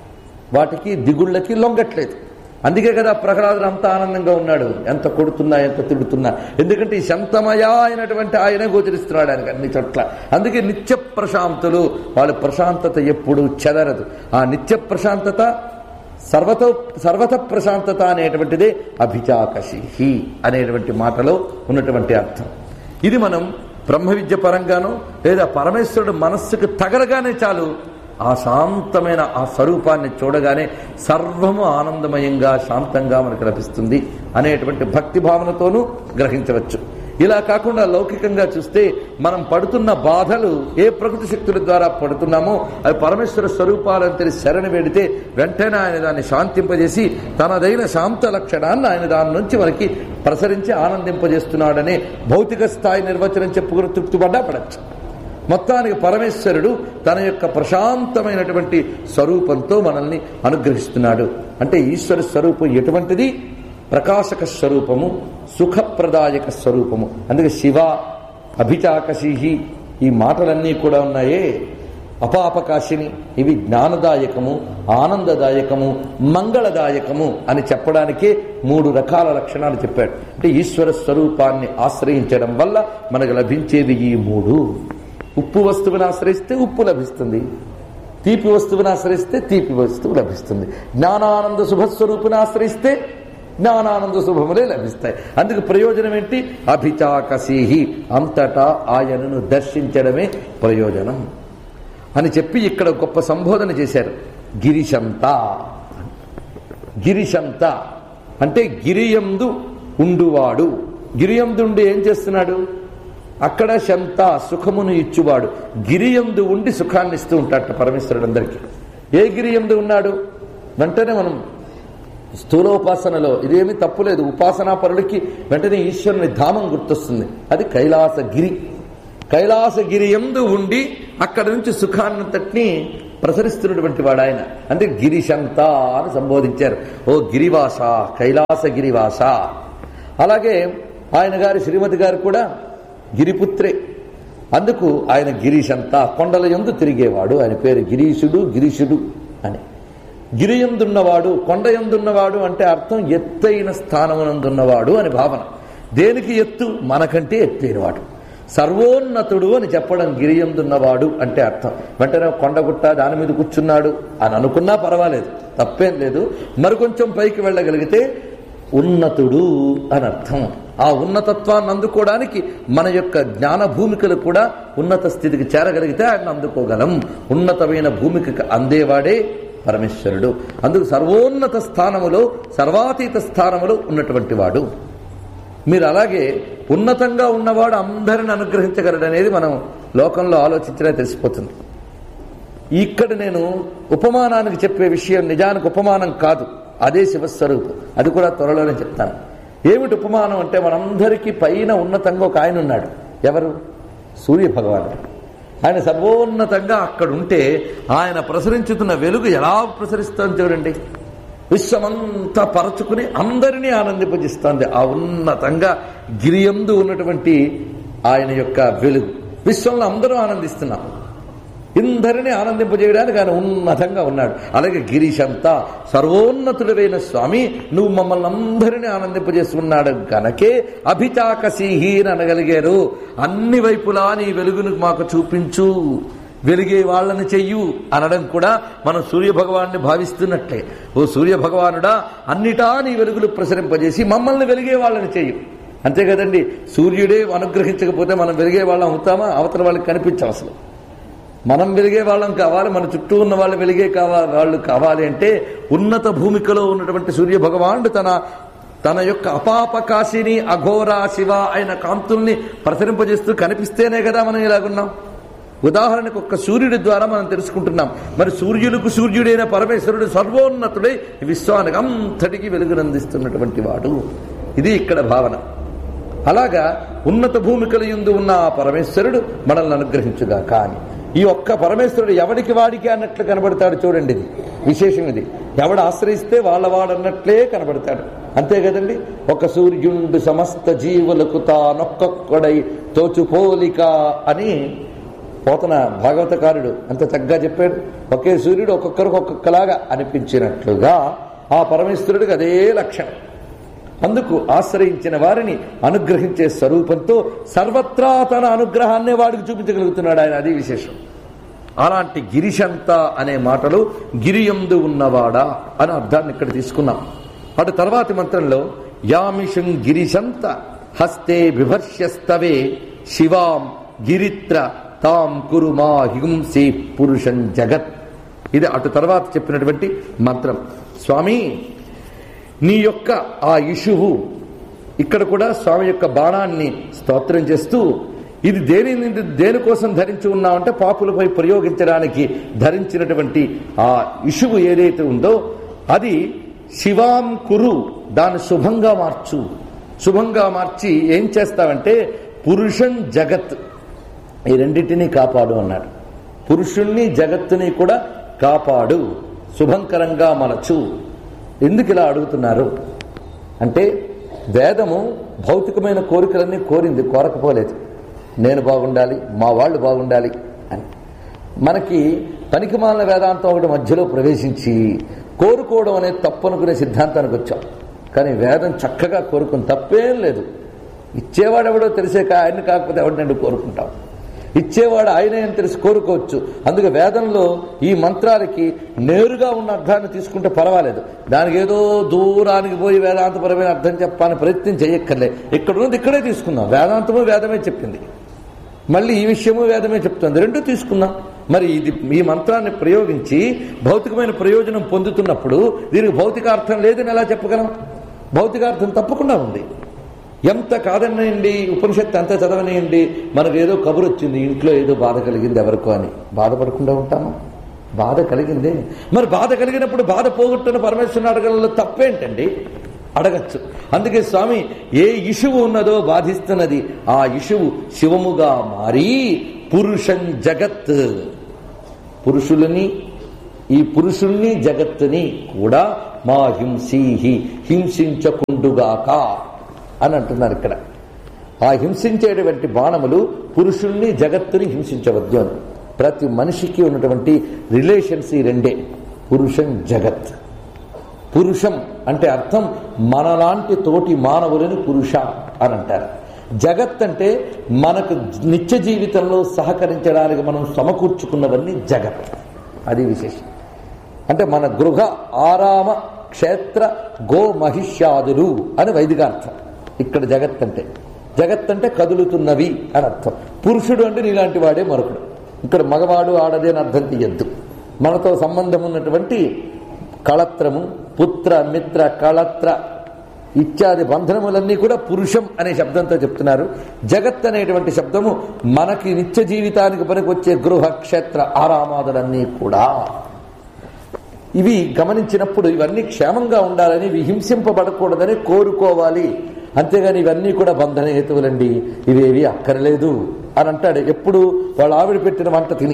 వాటికి దిగుళ్ళకి లొంగట్లేదు అందుకే కదా ప్రహ్లాదుడు అంత ఆనందంగా ఉన్నాడు ఎంత కొడుతున్నా ఎంత తిడుతున్నా ఎందుకంటే ఈ శంతమయ అయినటువంటి ఆయనే గోచరిస్తున్నాడు ఆయనకి అన్ని చోట్ల అందుకే నిత్య ప్రశాంతులు వాళ్ళ ప్రశాంతత ఎప్పుడు చెదరదు ఆ నిత్య ప్రశాంతత సర్వతో సర్వత ప్రశాంతత అనేటువంటిదే అభిచాకషి అనేటువంటి మాటలో ఉన్నటువంటి అర్థం ఇది మనం బ్రహ్మ విద్య పరంగాను లేదా పరమేశ్వరుడు మనస్సుకు తగలగానే చాలు ఆ శాంతమైన ఆ స్వరూపాన్ని చూడగానే సర్వము ఆనందమయంగా శాంతంగా మనకు లభిస్తుంది అనేటువంటి భక్తి భావనతోనూ గ్రహించవచ్చు ఇలా కాకుండా లౌకికంగా చూస్తే మనం పడుతున్న బాధలు ఏ ప్రకృతి శక్తుల ద్వారా పడుతున్నామో అవి పరమేశ్వర స్వరూపాలను తెలిసి శరణి వేడితే వెంటనే ఆయన దాన్ని శాంతింపజేసి తనదైన శాంత లక్షణాన్ని ఆయన దాని నుంచి మనకి ప్రసరించి ఆనందింపజేస్తున్నాడనే భౌతిక స్థాయి నిర్వచనం చెప్పుకుని తృప్తిపడ్డా పడచ్చు మొత్తానికి పరమేశ్వరుడు తన యొక్క ప్రశాంతమైనటువంటి స్వరూపంతో మనల్ని అనుగ్రహిస్తున్నాడు అంటే ఈశ్వర స్వరూపం ఎటువంటిది ప్రకాశక స్వరూపము సుఖప్రదాయక స్వరూపము అందుకే శివ అభిచాకశిహి ఈ మాటలన్నీ కూడా ఉన్నాయే అపాపకాశిని ఇవి జ్ఞానదాయకము ఆనందదాయకము మంగళదాయకము అని చెప్పడానికే మూడు రకాల లక్షణాలు చెప్పాడు అంటే ఈశ్వర స్వరూపాన్ని ఆశ్రయించడం వల్ల మనకు లభించేవి ఈ మూడు ఉప్పు వస్తువుని ఆశ్రయిస్తే ఉప్పు లభిస్తుంది తీపి వస్తువుని ఆశ్రయిస్తే తీపి వస్తువు లభిస్తుంది జ్ఞానానంద శుభస్వరూపుని ఆశ్రయిస్తే జ్ఞానానంద శుభములే లభిస్తాయి అందుకు ప్రయోజనం ఏంటి అభిచాకసీహి అంతటా ఆయనను దర్శించడమే ప్రయోజనం అని చెప్పి ఇక్కడ గొప్ప సంబోధన చేశారు గిరిశంత గిరిశంత అంటే గిరియందు ఉండువాడు గిరియందు ఉండి ఏం చేస్తున్నాడు అక్కడ శంత సుఖమును ఇచ్చువాడు గిరియందు ఉండి సుఖాన్ని ఇస్తూ ఉంటాడట పరమేశ్వరుడు అందరికీ ఏ గిరియందు ఉన్నాడు వెంటనే మనం స్థూలోపాసనలో ఇదేమీ తప్పులేదు ఉపాసనా పరుడికి వెంటనే ఈశ్వరుని ధామం గుర్తొస్తుంది అది కైలాసగిరి కైలాసగిరి ఎందు ఉండి అక్కడ నుంచి సుఖాన్నంతటిని ప్రసరిస్తున్నటువంటి వాడు ఆయన అంటే గిరిశంత అని సంబోధించారు ఓ గిరివాస కైలాస గిరివాస అలాగే ఆయన గారి శ్రీమతి గారు కూడా గిరిపుత్రే అందుకు ఆయన గిరీశంతా కొండల యందు తిరిగేవాడు ఆయన పేరు గిరీశుడు గిరీశుడు అని గిరియందున్నవాడు కొండ ఎందున్నవాడు అంటే అర్థం ఎత్తైన స్థానమునందున్నవాడు అని భావన దేనికి ఎత్తు మనకంటే ఎత్తైనవాడు సర్వోన్నతుడు అని చెప్పడం గిరియందున్నవాడు అంటే అర్థం వెంటనే కొండగుట్ట దాని మీద కూర్చున్నాడు అని అనుకున్నా పర్వాలేదు తప్పేం లేదు మరికొంచెం పైకి వెళ్ళగలిగితే ఉన్నతుడు అని అర్థం ఆ ఉన్నతత్వాన్ని అందుకోవడానికి మన యొక్క జ్ఞాన భూమికలు కూడా ఉన్నత స్థితికి చేరగలిగితే ఆయన అందుకోగలం ఉన్నతమైన భూమికకి అందేవాడే పరమేశ్వరుడు అందుకు సర్వోన్నత స్థానములో సర్వాతీత స్థానములో ఉన్నటువంటి వాడు మీరు అలాగే ఉన్నతంగా ఉన్నవాడు అందరిని అనుగ్రహించగలడు అనేది మనం లోకంలో ఆలోచించడే తెలిసిపోతుంది ఇక్కడ నేను ఉపమానానికి చెప్పే విషయం నిజానికి ఉపమానం కాదు అదే శివస్వరూపం అది కూడా త్వరలోనే చెప్తాను ఏమిటి ఉపమానం అంటే మనందరికీ పైన ఉన్నతంగా ఒక ఆయన ఉన్నాడు ఎవరు సూర్య భగవానుడు ఆయన సర్వోన్నతంగా అక్కడ ఉంటే ఆయన ప్రసరించుతున్న వెలుగు ఎలా ప్రసరిస్తోంది చూడండి విశ్వమంతా పరచుకుని అందరినీ ఆనందింపజేస్తోంది ఆ ఉన్నతంగా గిరియందు ఉన్నటువంటి ఆయన యొక్క వెలుగు విశ్వంలో అందరూ ఆనందిస్తున్నాం ఇందరిని ఆనందింపజేయడానికి ఆయన ఉన్నతంగా ఉన్నాడు అలాగే గిరీశంతా సర్వోన్నతుడైన స్వామి నువ్వు మమ్మల్ని అందరినీ ఆనందింపజేస్తున్నాడు గనకే అభిచాకసీహి అని అనగలిగారు అన్ని వైపులా నీ వెలుగును మాకు చూపించు వెలిగే వాళ్ళని చెయ్యు అనడం కూడా మనం సూర్య భగవాన్ని భావిస్తున్నట్లే ఓ సూర్య భగవానుడా అన్నిటా నీ వెలుగులు ప్రసరింపజేసి మమ్మల్ని వెలిగే వాళ్ళని చెయ్యు అంతే కదండి సూర్యుడే అనుగ్రహించకపోతే మనం వెలిగే వాళ్ళం అవుతామా అవతల వాళ్ళకి కనిపించం అసలు మనం వెలిగే వాళ్ళం కావాలి మన చుట్టూ ఉన్న వాళ్ళు వెలిగే కావాలి వాళ్ళు కావాలి అంటే ఉన్నత భూమికలో ఉన్నటువంటి సూర్య భగవానుడు తన తన యొక్క అపాపకాశిని అఘోర శివ అయిన కాంతుల్ని ప్రసరింపజేస్తూ కనిపిస్తేనే కదా మనం ఇలాగున్నాం ఉదాహరణకు ఒక్క సూర్యుడి ద్వారా మనం తెలుసుకుంటున్నాం మరి సూర్యులకు సూర్యుడైన పరమేశ్వరుడు సర్వోన్నతుడై ఈ విశ్వానికి అంతటికి వెలుగునందిస్తున్నటువంటి వాడు ఇది ఇక్కడ భావన అలాగా ఉన్నత భూమికల యందు ఉన్న ఆ పరమేశ్వరుడు మనల్ని అనుగ్రహించుగా కానీ ఈ ఒక్క పరమేశ్వరుడు ఎవడికి వాడికి అన్నట్లు కనబడతాడు చూడండి ఇది విశేషం ఇది ఎవడు ఆశ్రయిస్తే వాళ్ళ వాడన్నట్లే కనబడతాడు అంతే కదండి ఒక సూర్యుండు సమస్త జీవులకు తానొక్కొక్కడై తోచుపోలిక అని పోతన భాగవతకారుడు అంత చక్కగా చెప్పాడు ఒకే సూర్యుడు ఒక్కొక్కరికి ఒక్కొక్కలాగా అనిపించినట్లుగా ఆ పరమేశ్వరుడికి అదే లక్షణం అందుకు ఆశ్రయించిన వారిని అనుగ్రహించే స్వరూపంతో సర్వత్రా తన అనుగ్రహాన్నే వాడికి చూపించగలుగుతున్నాడు ఆయన అది విశేషం అలాంటి గిరిశంత అనే మాటలు గిరియందు ఉన్నవాడా అని అర్థాన్ని ఇక్కడ తీసుకున్నాం అటు తర్వాతి మంత్రంలో యామిషం గిరిశంత హస్తే బిభర్ష్యస్తవే శివాం గిరిత్ర తాం కురు మా హింసి పురుషం జగత్ ఇది అటు తర్వాత చెప్పినటువంటి మంత్రం స్వామి నీ యొక్క ఆ ఇషువు ఇక్కడ కూడా స్వామి యొక్క బాణాన్ని స్తోత్రం చేస్తూ ఇది దేని నుండి దేనికోసం ధరించి ఉన్నామంటే పాపులపై ప్రయోగించడానికి ధరించినటువంటి ఆ ఇషువు ఏదైతే ఉందో అది శివాం కురు దాన్ని శుభంగా మార్చు శుభంగా మార్చి ఏం చేస్తావంటే పురుషం జగత్ ఈ రెండింటినీ కాపాడు అన్నాడు పురుషుణ్ణి జగత్తుని కూడా కాపాడు శుభంకరంగా మలచు ఎందుకు ఇలా అడుగుతున్నారు అంటే వేదము భౌతికమైన కోరికలన్నీ కోరింది కోరకపోలేదు నేను బాగుండాలి మా వాళ్ళు బాగుండాలి అని మనకి పనికిమాలిన వేదాంతం ఒకటి మధ్యలో ప్రవేశించి కోరుకోవడం అనేది తప్పు అనుకునే సిద్ధాంతానికి వచ్చాం కానీ వేదం చక్కగా కోరుకుని తప్పేం లేదు ఇచ్చేవాడెవడో తెలిసాక ఆయన్ని కాకపోతే ఎవరినండి కోరుకుంటాం ఇచ్చేవాడు ఆయనే అని తెలిసి కోరుకోవచ్చు అందుకే వేదంలో ఈ మంత్రాలకి నేరుగా ఉన్న అర్థాన్ని తీసుకుంటే పర్వాలేదు దానికి ఏదో దూరానికి పోయి వేదాంతపరమైన అర్థం చెప్పాలని ప్రయత్నం చేయక్కర్లే ఇక్కడ ఉన్నది ఇక్కడే తీసుకుందాం వేదాంతము వేదమే చెప్పింది మళ్ళీ ఈ విషయము వేదమే చెప్తుంది రెండూ తీసుకుందాం మరి ఇది ఈ మంత్రాన్ని ప్రయోగించి భౌతికమైన ప్రయోజనం పొందుతున్నప్పుడు దీనికి భౌతికార్థం లేదని ఎలా చెప్పగలం భౌతికార్థం తప్పకుండా ఉంది ఎంత కాదనండి ఉపనిషత్తు ఎంత చదవనియండి మనకు ఏదో కబురు వచ్చింది ఇంట్లో ఏదో బాధ కలిగింది ఎవరికో అని బాధపడకుండా ఉంటామా బాధ కలిగిందే మరి బాధ కలిగినప్పుడు బాధ పోగొట్టున్న పరమేశ్వరుని అడగలలో తప్పేంటండి అడగచ్చు అందుకే స్వామి ఏ ఇషువు ఉన్నదో బాధిస్తున్నది ఆ ఇషువు శివముగా మారి పురుషం జగత్ పురుషులని ఈ పురుషుణ్ణి జగత్తుని కూడా మా హింసీహి హింసించకుండుగాక అని అంటున్నారు ఇక్కడ ఆ హింసించేటువంటి బాణములు పురుషుల్ని జగత్తుని హింసించవద్దు అని ప్రతి మనిషికి ఉన్నటువంటి రిలేషన్స్ ఈ రెండే పురుషం జగత్ పురుషం అంటే అర్థం మనలాంటి తోటి మానవులని పురుష అని అంటారు జగత్ అంటే మనకు నిత్య జీవితంలో సహకరించడానికి మనం సమకూర్చుకున్నవన్నీ జగత్ అది విశేషం అంటే మన గృహ ఆరామ క్షేత్ర గో మహిష్యాదులు అని వైదికార్థం ఇక్కడ జగత్ అంటే జగత్ అంటే కదులుతున్నవి అని అర్థం పురుషుడు అంటే నీలాంటి వాడే మరొకడు ఇక్కడ మగవాడు ఆడదే అని అర్థం తీయద్దు మనతో సంబంధం ఉన్నటువంటి కళత్రము పుత్ర మిత్ర కళత్ర ఇత్యాది బంధనములన్నీ కూడా పురుషం అనే శబ్దంతో చెప్తున్నారు జగత్ అనేటువంటి శబ్దము మనకి నిత్య జీవితానికి పనికొచ్చే గృహ క్షేత్ర ఆరామాదులన్నీ కూడా ఇవి గమనించినప్పుడు ఇవన్నీ క్షేమంగా ఉండాలని ఇవి హింసింపబడకూడదని కోరుకోవాలి అంతేగాని ఇవన్నీ కూడా బంధన హేతువులండి ఇవేవి అక్కర్లేదు అని అంటాడు ఎప్పుడు వాళ్ళ ఆవిడ పెట్టిన వంట తిని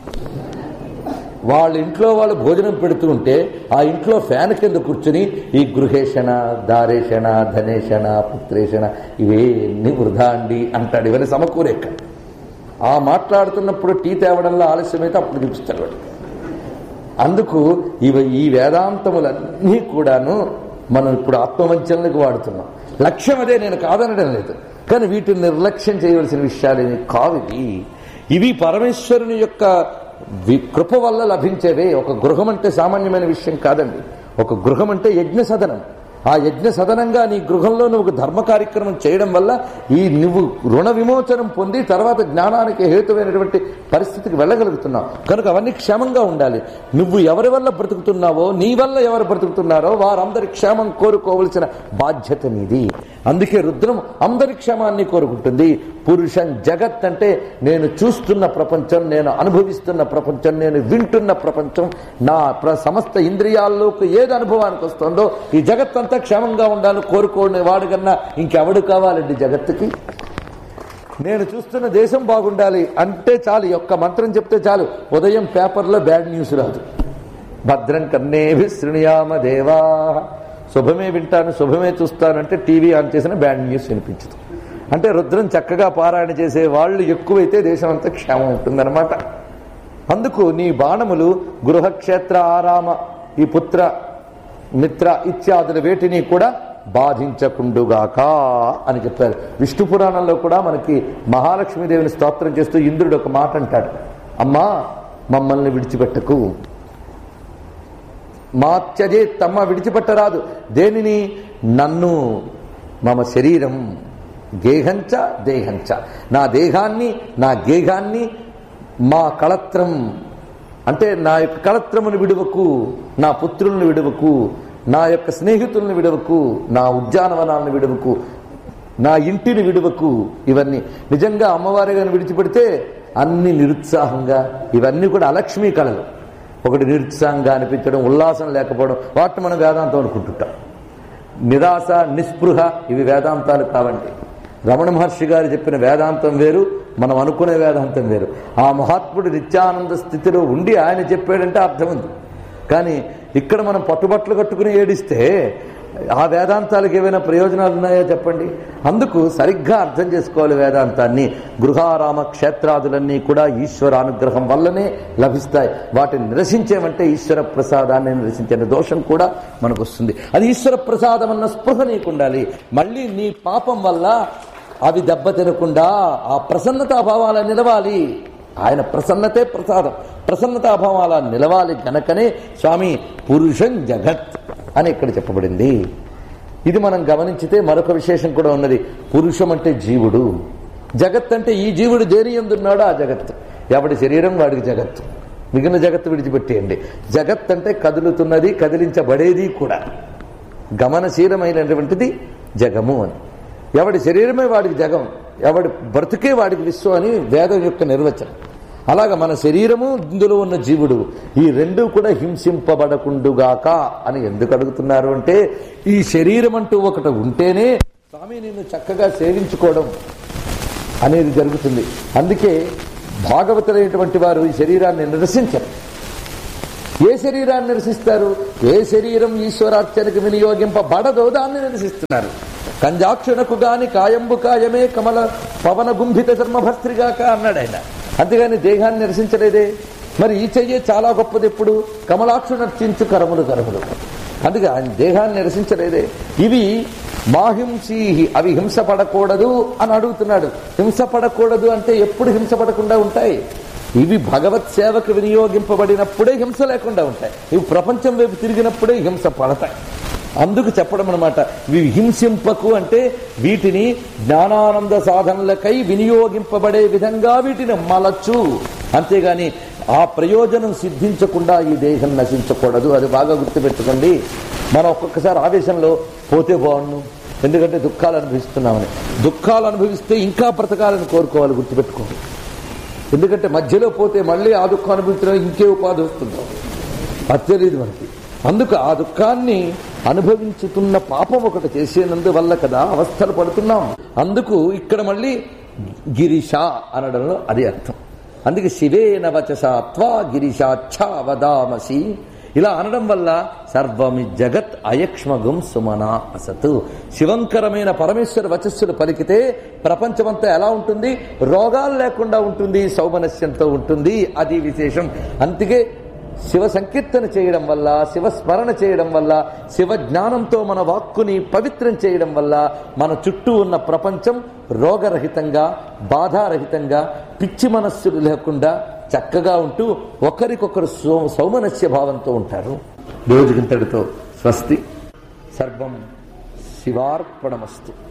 వాళ్ళ ఇంట్లో వాళ్ళు భోజనం పెడుతూ ఉంటే ఆ ఇంట్లో ఫ్యాన్ కింద కూర్చుని ఈ గృహేషణ దారేషణ ధనేషణ పుత్రేషణ ఇవేన్ని వృధా అండి అంటాడు ఇవన్నీ సమకూరేక ఆ మాట్లాడుతున్నప్పుడు టీ తేవడంలో ఆలస్యమైతే అప్పుడు చూపిస్తాడు వాడు అందుకు ఇవి ఈ వేదాంతములన్నీ కూడాను మనం ఇప్పుడు ఆత్మవంచనలకు వాడుతున్నాం లక్ష్యం అదే నేను కాదనడం లేదు కానీ వీటిని నిర్లక్ష్యం చేయవలసిన విషయాలు కావు ఇవి ఇవి పరమేశ్వరుని యొక్క వి- కృప వల్ల లభించేవే ఒక గృహం అంటే సామాన్యమైన విషయం కాదండి ఒక గృహం అంటే యజ్ఞ సదనం ఆ యజ్ఞ సదనంగా నీ గృహంలో నువ్వు ధర్మ కార్యక్రమం చేయడం వల్ల ఈ నువ్వు రుణ విమోచనం పొంది తర్వాత జ్ఞానానికి హేతువైనటువంటి పరిస్థితికి వెళ్ళగలుగుతున్నావు కనుక అవన్నీ క్షేమంగా ఉండాలి నువ్వు ఎవరి వల్ల బ్రతుకుతున్నావో నీ వల్ల ఎవరు బ్రతుకుతున్నారో వారందరి క్షేమం కోరుకోవలసిన బాధ్యత నీది అందుకే రుద్రం అందరి క్షేమాన్ని కోరుకుంటుంది పురుషం జగత్ అంటే నేను చూస్తున్న ప్రపంచం నేను అనుభవిస్తున్న ప్రపంచం నేను వింటున్న ప్రపంచం నా ప్ర సమస్త ఇంద్రియాల్లోకి ఏది అనుభవానికి వస్తుందో ఈ జగత్ అంతా క్షేమంగా ఉండాలని కోరుకోని వాడు కన్నా ఇంకెవడు కావాలండి జగత్తుకి నేను చూస్తున్న దేశం బాగుండాలి అంటే చాలు ఈ ఒక్క మంత్రం చెప్తే చాలు ఉదయం పేపర్లో బ్యాడ్ న్యూస్ రాదు భద్రం కన్నేవి శృణుయామ దేవా శుభమే వింటాను శుభమే చూస్తానంటే టీవీ ఆన్ చేసిన బ్యాడ్ న్యూస్ వినిపించదు అంటే రుద్రం చక్కగా పారాయణ చేసే వాళ్ళు ఎక్కువైతే దేశం అంతా క్షేమం ఉంటుందన్నమాట అందుకు నీ బాణములు గృహక్షేత్ర ఆరామ ఈ పుత్ర మిత్ర ఇత్యాదుల వేటిని కూడా బాధించకుండుగాక అని చెప్పారు విష్ణు పురాణంలో కూడా మనకి మహాలక్ష్మీదేవిని స్తోత్రం చేస్తూ ఇంద్రుడు ఒక మాట అంటాడు అమ్మా మమ్మల్ని విడిచిపెట్టకు మాత్యజే తమ్మ విడిచిపెట్టరాదు దేనిని నన్ను మమ శరీరం గేహంచ దేహంచ నా దేహాన్ని నా గేహాన్ని మా కళత్రం అంటే నా యొక్క కళత్రమును విడువకు నా పుత్రులను విడువకు నా యొక్క స్నేహితులను విడువకు నా ఉద్యానవనాలను విడువకు నా ఇంటిని విడువకు ఇవన్నీ నిజంగా అమ్మవారి గారిని విడిచిపెడితే అన్ని నిరుత్సాహంగా ఇవన్నీ కూడా అలక్ష్మీ కళలు ఒకటి నిరుత్సాహంగా అనిపించడం ఉల్లాసం లేకపోవడం వాటిని మనం వేదాంతం అనుకుంటుంటాం నిరాశ నిస్పృహ ఇవి వేదాంతాలు కావండి రమణ మహర్షి గారు చెప్పిన వేదాంతం వేరు మనం అనుకునే వేదాంతం వేరు ఆ మహాత్ముడు నిత్యానంద స్థితిలో ఉండి ఆయన చెప్పాడంటే అర్థం ఉంది కానీ ఇక్కడ మనం పట్టుబట్టలు కట్టుకుని ఏడిస్తే ఆ వేదాంతాలకు ఏమైనా ప్రయోజనాలు ఉన్నాయో చెప్పండి అందుకు సరిగ్గా అర్థం చేసుకోవాలి వేదాంతాన్ని గృహారామ క్షేత్రాదులన్నీ కూడా ఈశ్వర అనుగ్రహం వల్లనే లభిస్తాయి వాటిని నిరసించేమంటే ఈశ్వర ప్రసాదాన్ని నిరసించే దోషం కూడా మనకు వస్తుంది అది ఈశ్వర ప్రసాదం అన్న స్పృహ నీకు ఉండాలి మళ్ళీ నీ పాపం వల్ల అవి దెబ్బ తినకుండా ఆ ప్రసన్నతాభావాల నిలవాలి ఆయన ప్రసన్నతే ప్రసాదం ప్రసన్నతాభావాల నిలవాలి గనకనే స్వామి పురుషం జగత్ అని ఇక్కడ చెప్పబడింది ఇది మనం గమనించితే మరొక విశేషం కూడా ఉన్నది పురుషం అంటే జీవుడు జగత్ అంటే ఈ జీవుడు దేని ఎందున్నాడో ఆ జగత్ ఎవడి శరీరం వాడికి జగత్తు మిగిలిన జగత్తు విడిచిపెట్టేయండి జగత్ అంటే కదులుతున్నది కదిలించబడేది కూడా గమనశీలమైనటువంటిది జగము అని ఎవడి శరీరమే వాడికి జగం ఎవడి బ్రతుకే వాడికి విశ్వం అని వేదం యొక్క నిర్వచనం అలాగ మన శరీరము ఇందులో ఉన్న జీవుడు ఈ రెండు కూడా హింసింపబడకుండుగాక అని ఎందుకు అడుగుతున్నారు అంటే ఈ శరీరం అంటూ ఒకటి ఉంటేనే స్వామి నిన్ను చక్కగా సేవించుకోవడం అనేది జరుగుతుంది అందుకే భాగవతులైనటువంటి వారు ఈ శరీరాన్ని నిరసించరు ఏ శరీరాన్ని నిరసిస్తారు ఏ శరీరం ఈశ్వరార్చనకు వినియోగింపబడదో దాన్ని నిరసిస్తున్నారు కంజాక్షునకు గాని కాయంబు కాయమే కమల పవన గుంభిత చర్మభస్త్రిగాక అన్నాడు ఆయన అంతేగాని దేహాన్ని నిరసించలేదే మరి ఈ చెయ్యే చాలా గొప్పది ఎప్పుడు కమలాక్షు నర్చించు కరములు కరములు అందుకే ఆయన దేహాన్ని నిరసించలేదే ఇవి మాహింసీహి అవి హింస పడకూడదు అని అడుగుతున్నాడు హింస పడకూడదు అంటే ఎప్పుడు హింస పడకుండా ఉంటాయి ఇవి భగవత్ సేవకు వినియోగింపబడినప్పుడే హింస లేకుండా ఉంటాయి ఇవి ప్రపంచం వైపు తిరిగినప్పుడే హింస పడతాయి అందుకు చెప్పడం అనమాట ఇవి హింసింపకు అంటే వీటిని జ్ఞానానంద సాధనలకై వినియోగింపబడే విధంగా వీటిని మలచు అంతేగాని ఆ ప్రయోజనం సిద్ధించకుండా ఈ దేహం నశించకూడదు అది బాగా గుర్తుపెట్టుకోండి మనం ఒక్కొక్కసారి ఆవేశంలో పోతే బాగుండు ఎందుకంటే దుఃఖాలు అనుభవిస్తున్నామని దుఃఖాలు అనుభవిస్తే ఇంకా బ్రతకాలని కోరుకోవాలి గుర్తుపెట్టుకోండి ఎందుకంటే మధ్యలో పోతే మళ్ళీ ఆ దుఃఖం అనుభవించడం ఇంకే ఉపాధి వస్తుందో అది తెలియదు మనకి అందుకు ఆ దుఃఖాన్ని అనుభవించుతున్న పాపం ఒకటి చేసేనందువల్ల కదా అవస్థలు పడుతున్నాం అందుకు ఇక్కడ మళ్ళీ గిరిష అనడంలో అది అర్థం అందుకే శివేన వచసాత్వా గిరిశాచ్ఛా వదామసి ఇలా అనడం వల్ల సర్వమి జగత్ అయక్ష్మగం సుమన అసతు శివంకరమైన పరమేశ్వర వచస్సులు పలికితే ప్రపంచమంతా ఎలా ఉంటుంది రోగాలు లేకుండా ఉంటుంది సౌమనస్యంతో ఉంటుంది అది విశేషం అందుకే శివ సంకీర్తన చేయడం వల్ల శివ స్మరణ చేయడం వల్ల శివ జ్ఞానంతో మన వాక్కుని పవిత్రం చేయడం వల్ల మన చుట్టూ ఉన్న ప్రపంచం రోగరహితంగా బాధారహితంగా పిచ్చి మనస్సులు లేకుండా చక్కగా ఉంటూ ఒకరికొకరు సౌ సౌమనస్య భావంతో ఉంటారు రోజుకింతటితో స్వస్తి సర్వం శివార్పణమస్తు